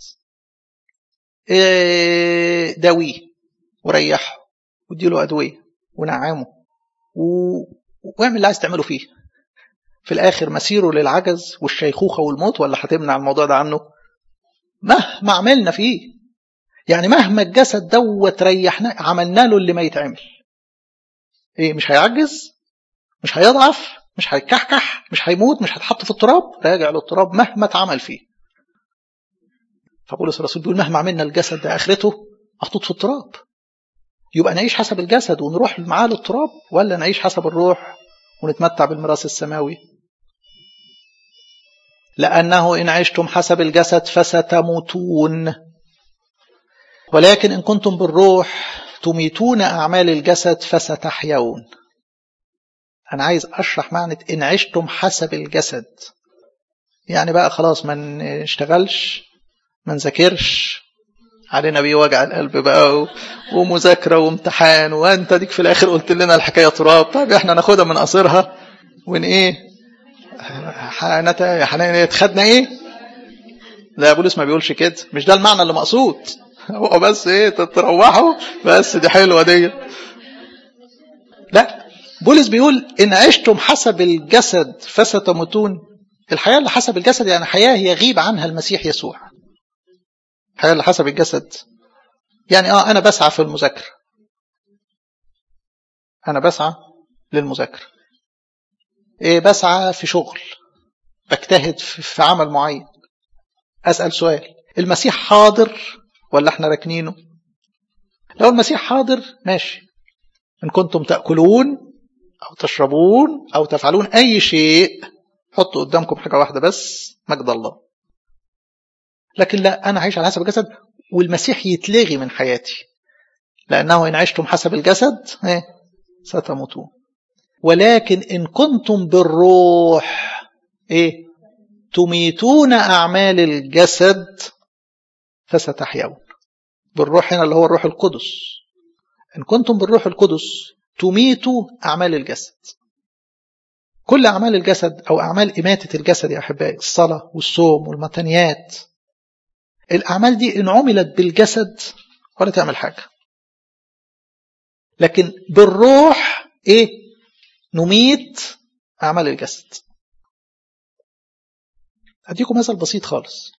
إيه داويه وريحه واديله ادويه ونعمه و... واعمل اللي عايز تعمله فيه في الاخر مسيره للعجز والشيخوخه والموت ولا هتمنع الموضوع ده عنه مهما عملنا فيه يعني مهما الجسد دوت ريحنا عملنا له اللي ما يتعمل ايه مش هيعجز مش هيضعف مش هيكحكح مش هيموت مش هيتحط في التراب راجع للتراب مهما اتعمل فيه فبولس الرسول بيقول مهما عملنا الجسد ده اخرته محطوط في التراب يبقى نعيش حسب الجسد ونروح معاه للتراب ولا نعيش حسب الروح ونتمتع بالميراث السماوي لأنه إن عشتم حسب الجسد فستموتون ولكن إن كنتم بالروح تميتون أعمال الجسد فستحيون أنا عايز أشرح معنى إن عشتم حسب الجسد يعني بقى خلاص ما نشتغلش ما نذاكرش علينا بيه وجع القلب بقى ومذاكرة وامتحان وانت ديك في الاخر قلت لنا الحكاية تراب طب احنا ناخدها من قصرها ون ايه خدنا ايه لا بولس ما بيقولش كده مش ده المعنى اللي مقصود هو بس ايه تتروحوا بس دي حلوة دي لا بولس بيقول ان عشتم حسب الجسد فستموتون الحياة اللي حسب الجسد يعني حياة يغيب عنها المسيح يسوع الحياة اللي حسب الجسد يعني اه انا بسعى في المذاكرة انا بسعى للمذاكرة ايه بسعى في شغل بجتهد في عمل معين اسأل سؤال المسيح حاضر ولا احنا راكنينه لو المسيح حاضر ماشي ان كنتم تأكلون او تشربون او تفعلون اي شيء حطوا قدامكم حاجة واحدة بس مجد الله لكن لا أنا عايش على حسب الجسد والمسيح يتلغي من حياتي لأنه إن عشتم حسب الجسد ستموتون ولكن إن كنتم بالروح إيه تميتون أعمال الجسد فستحيون بالروح هنا اللي هو الروح القدس إن كنتم بالروح القدس تميتوا أعمال الجسد كل أعمال الجسد أو أعمال إماتة الجسد يا أحبائي الصلاة والصوم والمتنيات الأعمال دي إن عملت بالجسد ولا تعمل حاجة لكن بالروح إيه نميت أعمال الجسد أديكم مثل بسيط خالص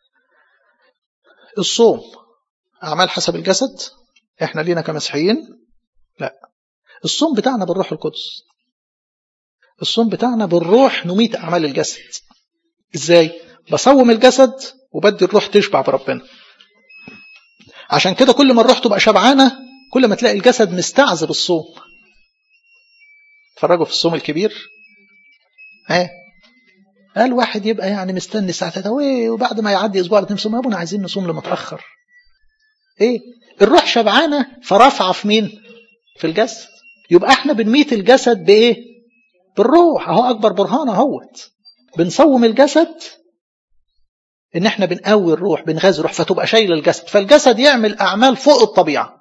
الصوم أعمال حسب الجسد إحنا لينا كمسيحيين لا الصوم بتاعنا بالروح القدس الصوم بتاعنا بالروح نميت أعمال الجسد إزاي؟ بصوم الجسد وبدي الروح تشبع بربنا عشان كده كل ما الروح تبقى شبعانة كل ما تلاقي الجسد مستعذب الصوم اتفرجوا في الصوم الكبير ها قال واحد يبقى يعني مستني الساعة 3 وبعد ما يعدي اسبوع اتنين صوم يا ابونا عايزين نصوم لمتأخر ايه الروح شبعانة فرافعة في مين في الجسد يبقى احنا بنميت الجسد بايه بالروح اهو اكبر برهان اهوت بنصوم الجسد ان احنا بنقوي الروح بنغذي الروح فتبقى شايل الجسد فالجسد يعمل اعمال فوق الطبيعه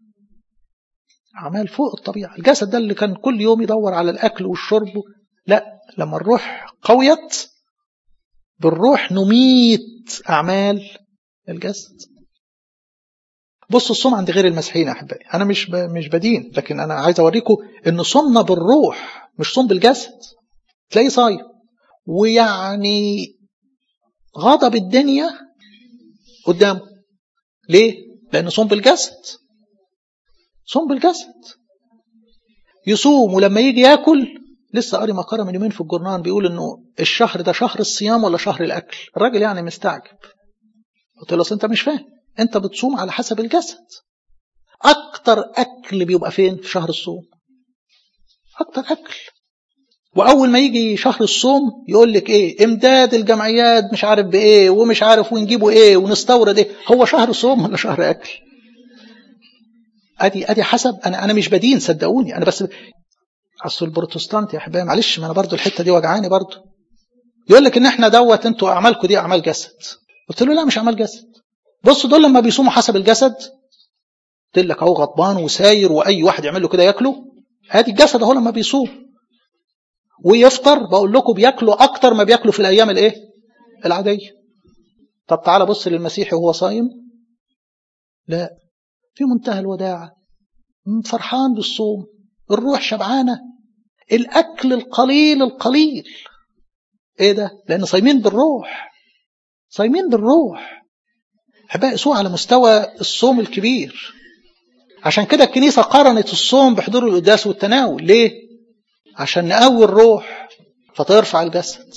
اعمال فوق الطبيعه الجسد ده اللي كان كل يوم يدور على الاكل والشرب لا لما الروح قويت بالروح نميت اعمال الجسد بصوا الصوم عند غير المسيحيين يا احبائي انا مش ب... مش بدين لكن انا عايز اوريكم ان صومنا بالروح مش صوم بالجسد تلاقيه صايم ويعني غضب الدنيا قدامه ليه لان صوم بالجسد صوم بالجسد يصوم ولما يجي ياكل لسه قاري مقاله من يومين في الجورنال بيقول انه الشهر ده شهر الصيام ولا شهر الاكل الراجل يعني مستعجب قلت له انت مش فاهم انت بتصوم على حسب الجسد اكتر اكل بيبقى فين في شهر الصوم اكتر اكل واول ما يجي شهر الصوم يقول لك ايه امداد الجمعيات مش عارف بايه ومش عارف ونجيبه ايه ونستورد ايه هو شهر صوم ولا شهر اكل ادي ادي حسب انا انا مش بدين صدقوني انا بس اصل البروتستانت يا احبابي معلش ما انا برضو الحته دي وجعاني برضو يقول لك ان احنا دوت انتوا اعمالكم دي اعمال جسد قلت له لا مش اعمال جسد بصوا دول لما بيصوموا حسب الجسد قلت لك اهو غضبان وساير واي واحد يعمل له كده ياكله ادي الجسد اهو لما بيصوم ويفطر بقول لكم بياكلوا اكتر ما بياكلوا في الايام الايه العاديه طب تعالى بص للمسيحي وهو صايم لا في منتهى الوداعه فرحان بالصوم الروح شبعانه الاكل القليل القليل ايه ده لان صايمين بالروح صايمين بالروح احبائي يسوع على مستوى الصوم الكبير عشان كده الكنيسه قارنت الصوم بحضور القداس والتناول ليه عشان نقوي الروح فترفع الجسد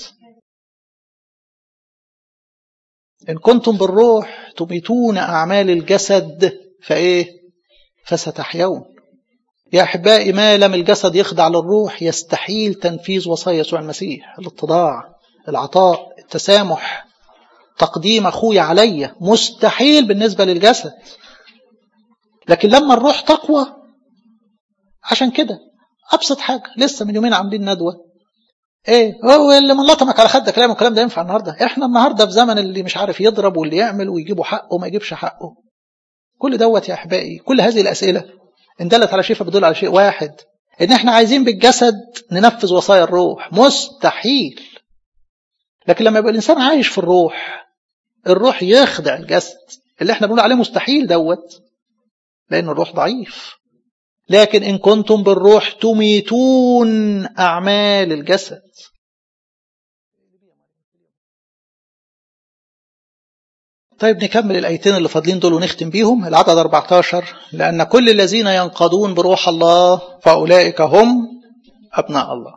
إن كنتم بالروح تميتون أعمال الجسد فإيه فستحيون يا أحبائي ما لم الجسد يخضع للروح يستحيل تنفيذ وصايا يسوع المسيح الاتضاع العطاء التسامح تقديم أخوي علي مستحيل بالنسبة للجسد لكن لما الروح تقوى عشان كده ابسط حاجه لسه من يومين عاملين ندوه ايه هو اللي من لطمك على خدك كلام الكلام ده ينفع النهارده احنا النهارده في زمن اللي مش عارف يضرب واللي يعمل ويجيبوا حقه وما يجيبش حقه كل دوت يا احبائي كل هذه الاسئله ان دلت على شيء فبدل على شيء واحد ان احنا عايزين بالجسد ننفذ وصايا الروح مستحيل لكن لما يبقى الانسان عايش في الروح الروح يخدع الجسد اللي احنا بنقول عليه مستحيل دوت لان الروح ضعيف لكن إن كنتم بالروح تميتون أعمال الجسد طيب نكمل الآيتين اللي فاضلين دول ونختم بيهم العدد 14 لأن كل الذين ينقضون بروح الله فأولئك هم أبناء الله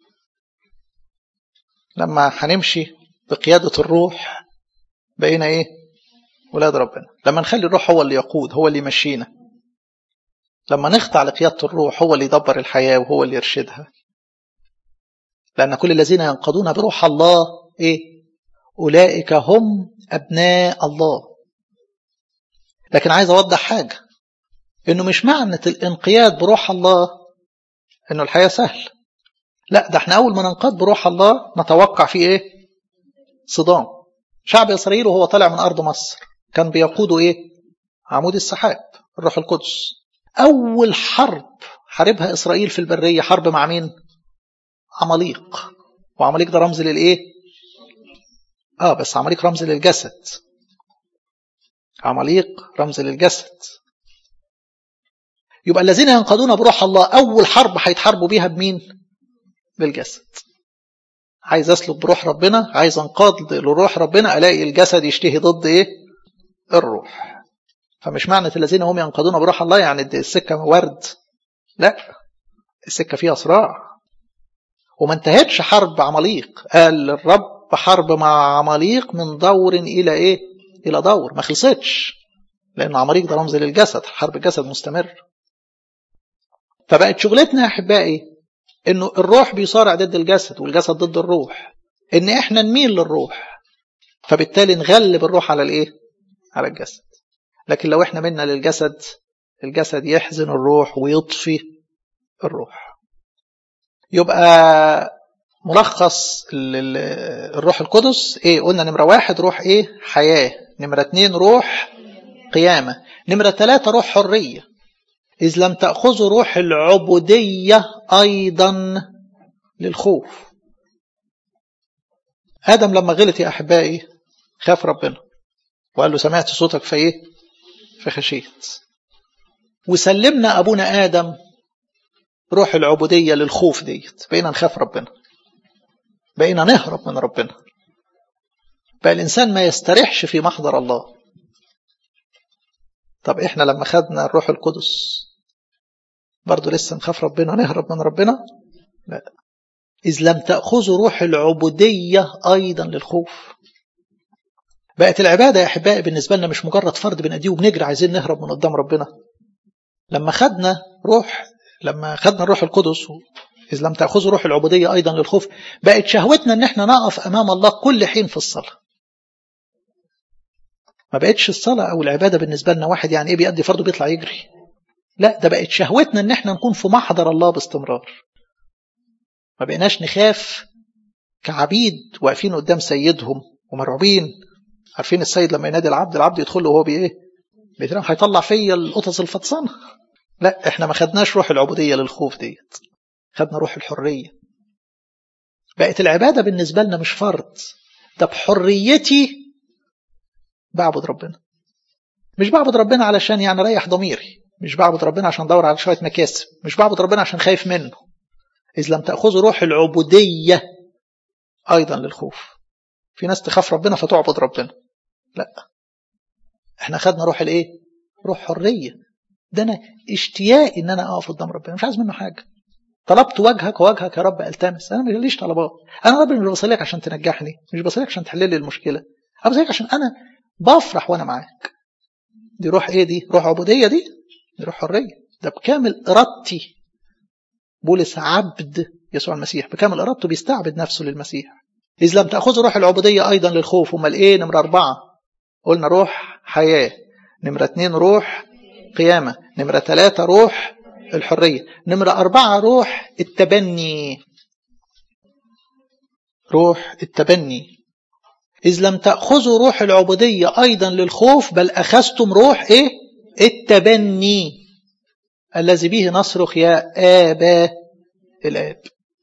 لما هنمشي بقيادة الروح بقينا إيه ولاد ربنا لما نخلي الروح هو اللي يقود هو اللي يمشينا لما نخضع لقيادة الروح هو اللي يدبر الحياة وهو اللي يرشدها لأن كل الذين ينقضون بروح الله إيه؟ أولئك هم أبناء الله لكن عايز أوضح حاجة إنه مش معنى الانقياد بروح الله إنه الحياة سهل لا ده احنا أول ما ننقاد بروح الله نتوقع فيه إيه؟ صدام شعب إسرائيل وهو طالع من أرض مصر كان بيقودوا إيه؟ عمود السحاب الروح القدس أول حرب حاربها إسرائيل في البرية حرب مع مين؟ عماليق وعماليق ده رمز للإيه؟ آه بس عماليق رمز للجسد عماليق رمز للجسد يبقى الذين ينقضون بروح الله أول حرب هيتحاربوا بيها بمين؟ بالجسد عايز اسلك بروح ربنا عايز انقاد لروح ربنا الاقي الجسد يشتهي ضد ايه الروح فمش معنى الذين هم ينقضون بروح الله يعني السكه ورد لا السكه فيها صراع وما انتهتش حرب عماليق قال الرب حرب مع عماليق من دور الى ايه الى دور ما خلصتش لان عماليق ده رمز للجسد حرب الجسد مستمر فبقت شغلتنا يا احبائي انه الروح بيصارع ضد الجسد والجسد ضد الروح ان احنا نميل للروح فبالتالي نغلب الروح على الايه على الجسد لكن لو احنا منا للجسد الجسد يحزن الروح ويطفي الروح يبقى ملخص الروح القدس ايه قلنا نمرة واحد روح ايه حياة نمرة اتنين روح قيامة نمرة ثلاثة روح حرية إذ لم تأخذوا روح العبودية أيضا للخوف آدم لما غلط يا أحبائي خاف ربنا وقال له سمعت صوتك في إيه فخشيت وسلمنا أبونا آدم روح العبودية للخوف ديت بقينا نخاف ربنا بقينا نهرب من ربنا بقى الإنسان ما يستريحش في محضر الله طب إحنا لما خدنا الروح القدس برضه لسه نخاف ربنا نهرب من ربنا لا إذ لم تأخذوا روح العبودية أيضا للخوف بقت العبادة يا أحبائي بالنسبة لنا مش مجرد فرد بنأديه وبنجري عايزين نهرب من قدام ربنا لما خدنا روح لما خدنا الروح القدس إذ لم تأخذوا روح العبودية أيضا للخوف بقت شهوتنا إن احنا نقف أمام الله كل حين في الصلاة ما بقتش الصلاة أو العبادة بالنسبة لنا واحد يعني إيه بيأدي فرضه بيطلع يجري لا ده بقت شهوتنا إن احنا نكون في محضر الله باستمرار ما بقيناش نخاف كعبيد واقفين قدام سيدهم ومرعوبين عارفين السيد لما ينادي العبد العبد يدخل له وهو بايه بيترم هيطلع فيا القطص الفطسانه لا احنا ما خدناش روح العبوديه للخوف ديت خدنا روح الحريه بقت العباده بالنسبه لنا مش فرض ده بحريتي بعبد ربنا مش بعبد ربنا علشان يعني ريح ضميري مش بعبد ربنا عشان ادور على شويه مكاسب مش بعبد ربنا عشان خايف منه إذ لم تأخذوا روح العبودية أيضا للخوف في ناس تخاف ربنا فتعبد ربنا لا احنا خدنا روح الايه روح حرية ده انا اشتياقي ان انا اقف قدام ربنا مش عايز منه حاجة طلبت وجهك ووجهك يا رب التمس انا ماليش طلبات انا رب مش بصليك عشان تنجحني مش بصليك عشان تحل لي المشكلة انا بصليك عشان انا بفرح وانا معاك دي روح ايه دي روح عبودية دي دي روح حرية ده بكامل ارادتي بولس عبد يسوع المسيح بكامل إرادته بيستعبد نفسه للمسيح إذ لم تأخذوا روح العبودية أيضا للخوف أمال إيه نمرة أربعة قلنا روح حياة نمرة اتنين روح قيامة نمرة ثلاثة روح الحرية نمرة أربعة روح التبني روح التبني إذ لم تأخذوا روح العبودية أيضا للخوف بل أخذتم روح إيه التبني الذي به نصرخ يا آبا الآب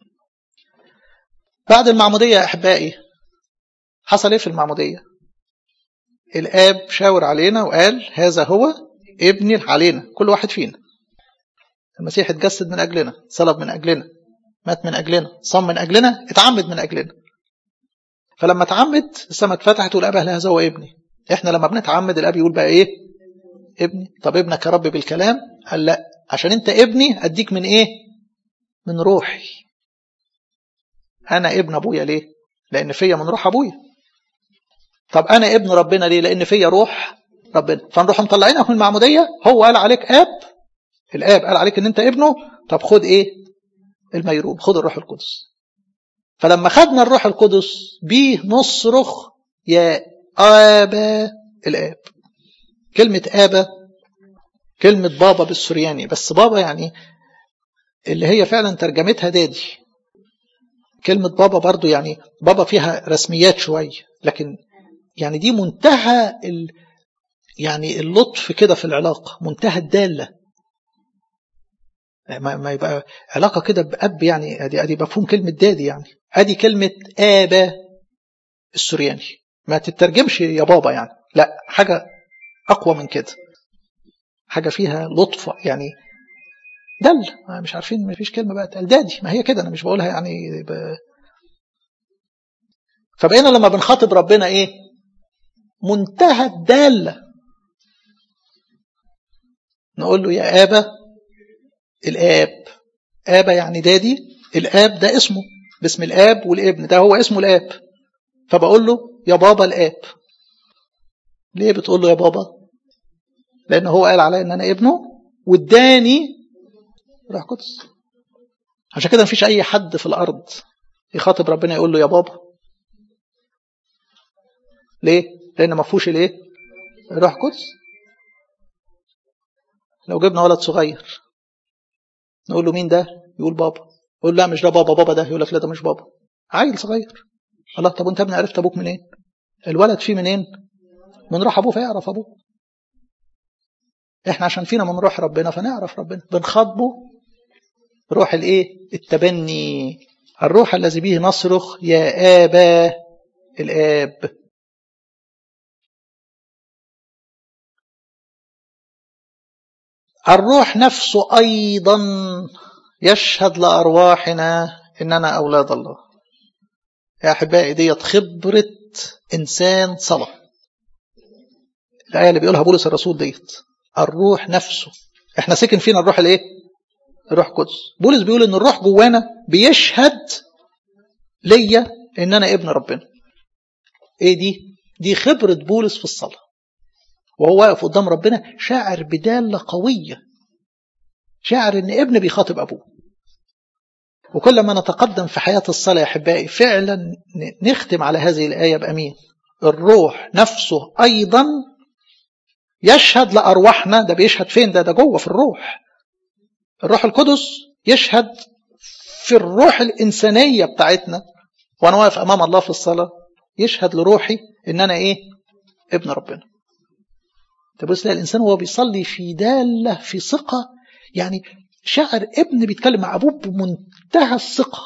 بعد المعمودية يا أحبائي حصل إيه في المعمودية الآب شاور علينا وقال هذا هو ابني علينا كل واحد فينا المسيح اتجسد من أجلنا صلب من أجلنا مات من أجلنا صم من أجلنا اتعمد من أجلنا فلما اتعمد السماء اتفتحت والآب قال هذا هو ابني احنا لما بنتعمد الآب يقول بقى ايه ابني طب ابنك يا رب بالكلام قال لا عشان انت ابني اديك من ايه من روحي انا ابن ابويا ليه لان فيا من روح ابويا طب انا ابن ربنا ليه لان فيا روح ربنا فنروح مطلعينك من المعموديه هو قال عليك اب الاب قال عليك ان انت ابنه طب خد ايه الميروب خد الروح القدس فلما خدنا الروح القدس بيه نصرخ يا ابا الاب كلمه ابا كلمة بابا بالسورياني بس بابا يعني اللي هي فعلا ترجمتها دادي كلمة بابا برضو يعني بابا فيها رسميات شوية لكن يعني دي منتهى ال يعني اللطف كده في العلاقة منتهى الدالة ما, ما يبقى علاقة كده بأب يعني ادي ادي مفهوم كلمة دادي يعني ادي كلمة آبا السورياني ما تترجمش يا بابا يعني لا حاجة أقوى من كده حاجة فيها لطف يعني دل مش عارفين ما فيش كلمة بقى تقال دادي ما هي كده أنا مش بقولها يعني ب... فبقينا لما بنخاطب ربنا ايه منتهى الدالة نقول له يا آبا الآب آبا يعني دادي الآب ده اسمه باسم الآب والابن ده هو اسمه الآب فبقول له يا بابا الآب ليه بتقول له يا بابا لأن هو قال عليا أن أنا ابنه واداني روح قدس عشان كده مفيش أي حد في الأرض يخاطب ربنا يقول له يا بابا ليه؟ لأن ما فيهوش الايه؟ روح قدس لو جبنا ولد صغير نقول له مين ده؟ يقول بابا يقول لا مش ده بابا بابا ده يقول لك لا ده مش بابا عيل صغير الله طب وانت ابني عرفت ابوك منين؟ الولد فيه منين؟ من روح ابوه فيعرف ابوه احنا عشان فينا من روح ربنا فنعرف ربنا بنخاطبه روح الايه؟ التبني الروح الذي به نصرخ يا آبا الآب الروح نفسه أيضا يشهد لأرواحنا إننا أولاد الله يا أحبائي ديت خبرة إنسان صلاة الآية اللي بيقولها بولس الرسول ديت الروح نفسه احنا سكن فينا الروح الايه الروح القدس بولس بيقول ان الروح جوانا بيشهد ليا ان انا ابن ربنا ايه دي دي خبرة بولس في الصلاة وهو واقف قدام ربنا شاعر بدالة قوية شاعر ان ابن بيخاطب ابوه وكل ما نتقدم في حياة الصلاة يا أحبائي فعلا نختم على هذه الآية بأمين الروح نفسه أيضا يشهد لأرواحنا ده بيشهد فين ده ده جوه في الروح الروح القدس يشهد في الروح الإنسانية بتاعتنا وأنا واقف أمام الله في الصلاة يشهد لروحي إن أنا إيه ابن ربنا تبص الإنسان وهو بيصلي في دالة في ثقة يعني شاعر ابن بيتكلم مع أبوه بمنتهى الثقة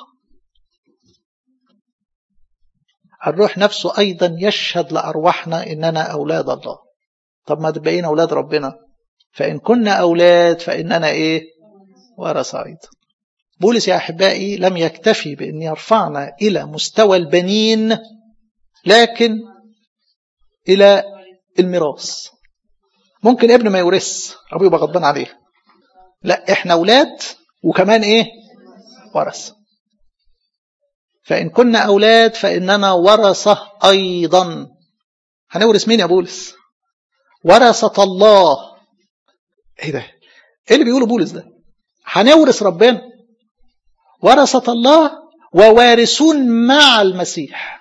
الروح نفسه أيضا يشهد لأرواحنا إننا أولاد الله طب ما بقينا أولاد ربنا فإن كنا أولاد فإننا إيه ورث أيضا بولس يا أحبائي لم يكتفي بأن يرفعنا إلى مستوى البنين لكن إلى الميراث ممكن ابن ما يورث أبوه يبقى غضبان عليه لا إحنا أولاد وكمان إيه ورث فإن كنا أولاد فإننا ورثة أيضا هنورث مين يا بولس ورثة الله ايه ده ايه اللي بيقوله بولس ده هنورث ربنا ورثة الله ووارثون مع المسيح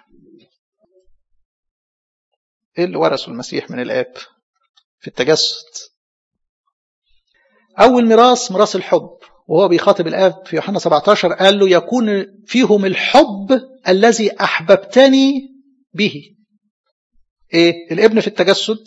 ايه اللي ورثوا المسيح من الاب في التجسد اول ميراث ميراث الحب وهو بيخاطب الاب في يوحنا 17 قال له يكون فيهم الحب الذي احببتني به ايه الابن في التجسد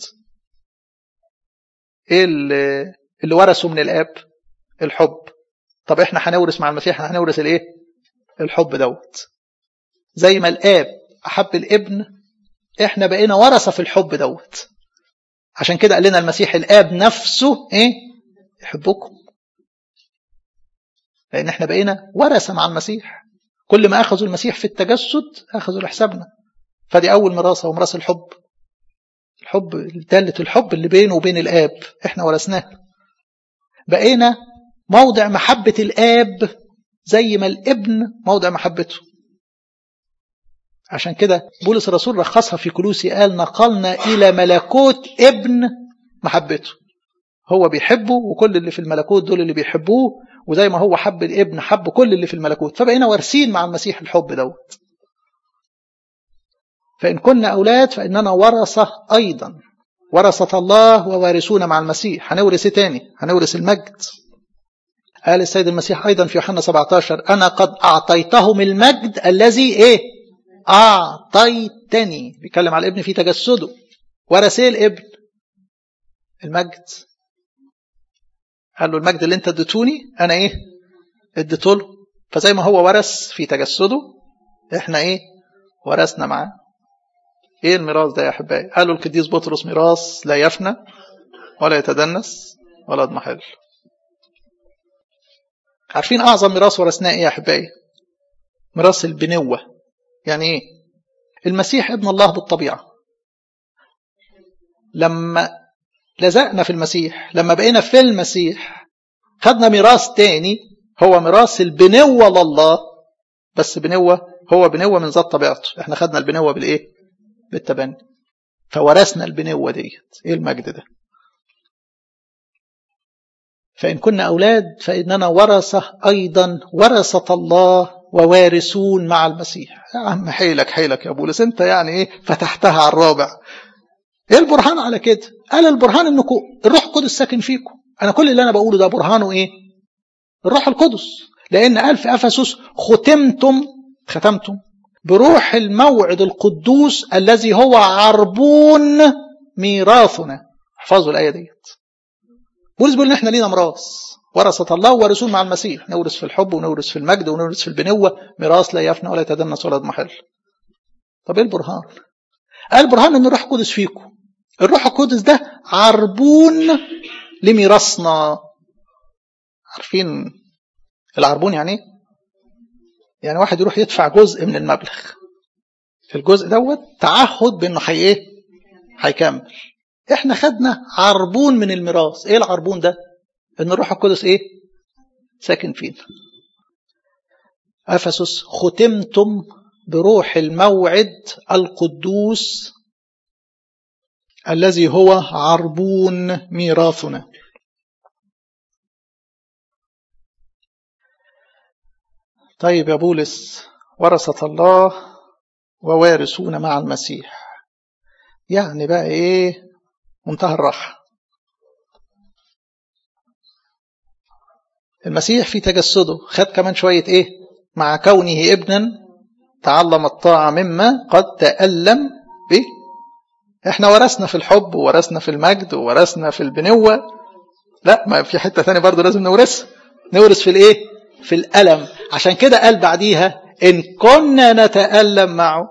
ايه اللي, اللي ورثوا من الاب الحب طب احنا هنورث مع المسيح هنورث الايه الحب دوت زي ما الاب احب الابن احنا بقينا ورثه في الحب دوت عشان كده قال لنا المسيح الاب نفسه ايه يحبكم لان احنا بقينا ورثه مع المسيح كل ما اخذوا المسيح في التجسد اخذوا لحسابنا فدي اول ميراثه وميراث الحب الحب دالة الحب اللي بينه وبين الآب احنا ورثناها بقينا موضع محبة الآب زي ما الابن موضع محبته عشان كده بولس الرسول رخصها في كلوسي قال نقلنا إلى ملكوت ابن محبته هو بيحبه وكل اللي في الملكوت دول اللي بيحبوه وزي ما هو حب الابن حب كل اللي في الملكوت فبقينا وارثين مع المسيح الحب دوت فإن كنا أولاد فإننا ورثة أيضا ورثة الله ووارثون مع المسيح هنورث تاني هنورث المجد قال السيد المسيح أيضا في يوحنا 17 أنا قد أعطيتهم المجد الذي إيه أعطيتني بيتكلم على الابن في تجسده ورث الابن المجد قال له المجد اللي انت اديتوني انا ايه اديته له فزي ما هو ورث في تجسده احنا ايه ورثنا معاه ايه الميراث ده يا احبائي قالوا القديس بطرس ميراث لا يفنى ولا يتدنس ولا يضمحل عارفين اعظم ميراث ورثناه ايه يا احبائي ميراث البنوه يعني ايه المسيح ابن الله بالطبيعة لما لزقنا في المسيح لما بقينا في المسيح خدنا ميراث تاني هو ميراث البنوة لله بس بنوة هو بنوة من ذات طبيعته احنا خدنا البنوة بالايه بالتبني فورثنا البنوة ديت ايه المجد ده فإن كنا أولاد فإننا ورثة أيضا ورثة الله ووارثون مع المسيح يا عم حيلك حيلك يا بولس انت يعني ايه فتحتها على الرابع ايه البرهان على كده قال البرهان انكم الروح القدس ساكن فيكم انا كل اللي انا بقوله ده برهانه ايه الروح القدس لان قال في افسس ختمتم ختمتم بروح الموعد القدوس الذي هو عربون ميراثنا احفظوا الايه ديت بولس بيقول ان احنا لينا ميراث ورثة الله ورسول مع المسيح نورث في الحب ونورث في المجد ونورث في البنوة ميراث لا يفنى ولا يتدنس ولا يضمحل طب ايه البرهان قال البرهان ان الروح القدس فيكم الروح القدس ده عربون لميراثنا عارفين العربون يعني ايه يعني واحد يروح يدفع جزء من المبلغ الجزء دوت تعهد بانه حي ايه هيكمل احنا خدنا عربون من الميراث ايه العربون ده ان الروح القدس ايه ساكن فينا افسس ختمتم بروح الموعد القدوس الذي هو عربون ميراثنا طيب يا بولس ورثة الله ووارثون مع المسيح يعني بقى ايه منتهى الراحة المسيح في تجسده خد كمان شوية ايه مع كونه ابنا تعلم الطاعة مما قد تألم به احنا ورثنا في الحب وورثنا في المجد وورثنا في البنوة لا ما في حتة ثانية برضو لازم نورث نورث في الايه في الألم عشان كده قال بعديها إن كنا نتألم معه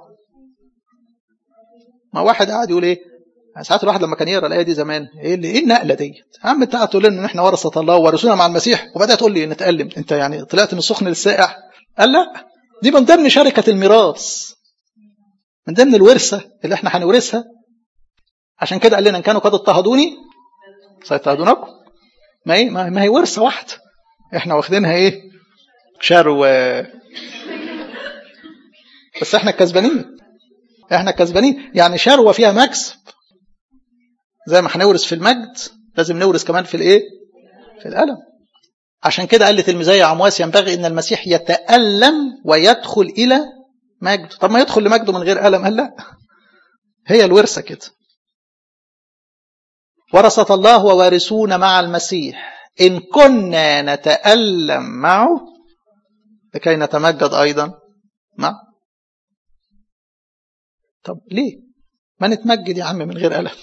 ما واحد قاعد يقول ايه ساعات الواحد لما كان يقرا الايه دي زمان ايه اللي ايه النقله ديت يا عم انت قاعد تقول لنا ان احنا ورثه الله ورثونا مع المسيح وبدات تقول لي نتالم انت يعني طلعت من السخن للساقع قال لا دي من ضمن شركه الميراث من ضمن الورثه اللي احنا هنورثها عشان كده قال لنا ان كانوا قد اضطهدوني سيضطهدونكم ما هي ما هي ورثه واحده احنا واخدينها ايه شرو بس احنا الكسبانين احنا كسبانين يعني شروه فيها مكسب زي ما هنورث في المجد لازم نورث كمان في الايه في الالم عشان كده قال لتلميذي عمواس ينبغي ان المسيح يتالم ويدخل الى مجد طب ما يدخل لمجده من غير الم قال لا هي الورثه كده ورثة الله ووارثون مع المسيح إن كنا نتألم معه لكي نتمجد أيضا معه طب ليه ما نتمجد يا عم من غير ألم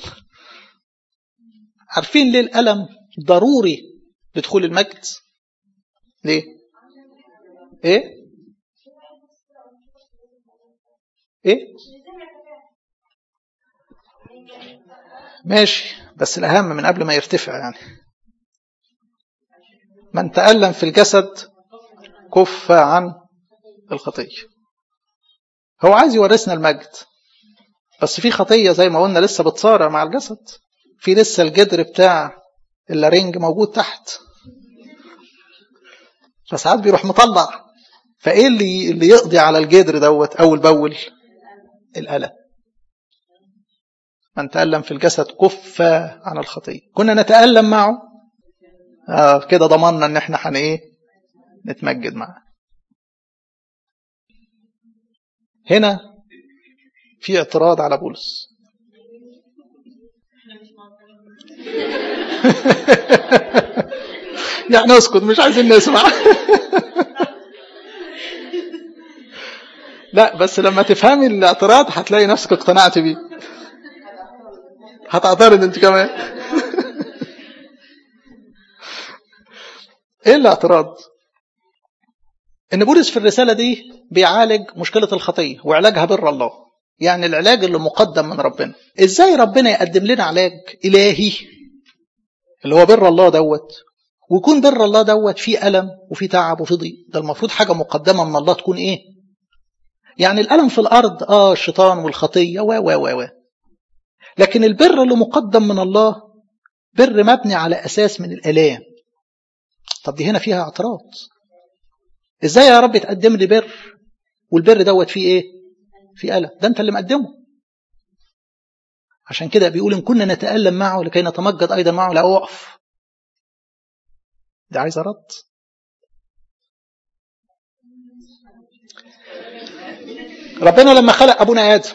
عارفين ليه الألم ضروري لدخول المجد ليه ايه ايه ماشي بس الأهم من قبل ما يرتفع يعني من تألم في الجسد كف عن الخطية هو عايز يورثنا المجد بس في خطية زي ما قلنا لسه بتصارع مع الجسد في لسه الجدر بتاع اللارينج موجود تحت فساعات بيروح مطلع فايه اللي اللي يقضي على الجدر دوت اول باول الالم من تألم في الجسد كف عن الخطية كنا نتألم معه آه كده ضمننا ان احنا هن ايه نتمجد معه هنا في اعتراض على بولس يعني اسكت مش عايزين نسمع لا بس لما تفهمي الاعتراض هتلاقي نفسك اقتنعت بيه هتعترض انت كمان ايه الاعتراض ان بولس في الرساله دي بيعالج مشكله الخطيه وعلاجها بر الله يعني العلاج اللي مقدم من ربنا ازاي ربنا يقدم لنا علاج الهي اللي هو بر الله دوت ويكون بر الله دوت فيه الم وفيه تعب وفيه ضيق ده المفروض حاجه مقدمه من الله تكون ايه يعني الألم في الأرض آه الشيطان والخطية و و و و لكن البر اللي مقدم من الله بر مبني على أساس من الآلام طب دي هنا فيها اعتراض ازاي يا رب تقدم لي بر والبر دوت فيه ايه في ألم ده انت اللي مقدمه عشان كده بيقول ان كنا نتألم معه لكي نتمجد ايضا معه لا اقف ده عايز رد ربنا لما خلق ابونا ادم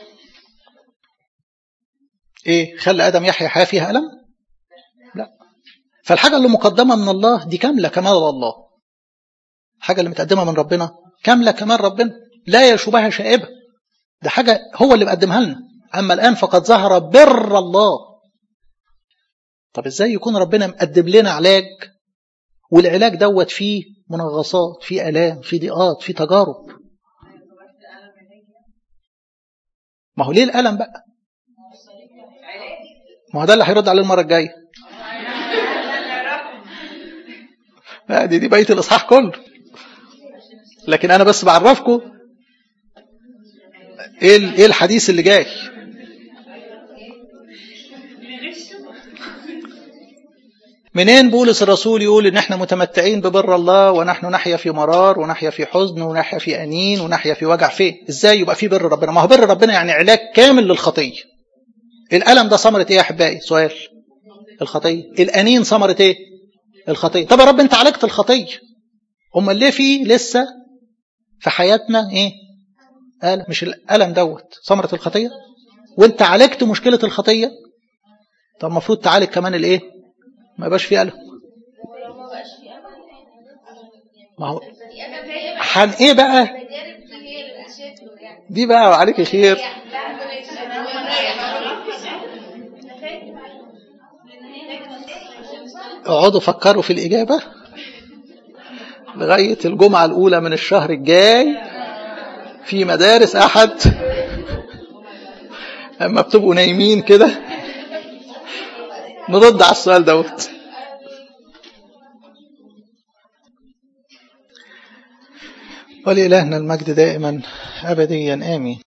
ايه خلى ادم يحيا حياه فيها الم لا فالحاجه اللي مقدمه من الله دي كامله كمال الله الحاجه اللي متقدمه من ربنا كامله كمال ربنا لا يشبهها شائبه ده حاجه هو اللي مقدمها لنا اما الان فقد ظهر بر الله طب ازاي يكون ربنا مقدم لنا علاج والعلاج دوت فيه منغصات فيه الام فيه ضيقات فيه تجارب ما هو ليه الالم بقى ما هو ده اللي هيرد عليه المره الجايه لا دي دي بقيه الاصحاح كله لكن انا بس بعرفكم ايه ايه الحديث اللي جاي منين بولس الرسول يقول ان احنا متمتعين ببر الله ونحن نحيا في مرار ونحيا في حزن ونحيا في انين ونحيا في وجع فين ازاي يبقى في بر ربنا ما هو بر ربنا يعني علاج كامل للخطيه الالم ده ثمره ايه يا احبائي سؤال الخطيه الانين ثمره ايه الخطيه طب يا رب انت عالجت الخطيه امال ليه في لسه في حياتنا ايه ألم مش الالم دوت ثمره الخطيه وانت عالجت مشكله الخطيه طب المفروض تعالج كمان الايه ما يبقاش في ألم ما هو حن ايه بقى دي بقى وعليك خير اقعدوا فكروا في الإجابة لغاية الجمعة الأولى من الشهر الجاي في مدارس أحد أما بتبقوا نايمين كده نرد على السؤال دوت ولإلهنا المجد دائما أبديا آمين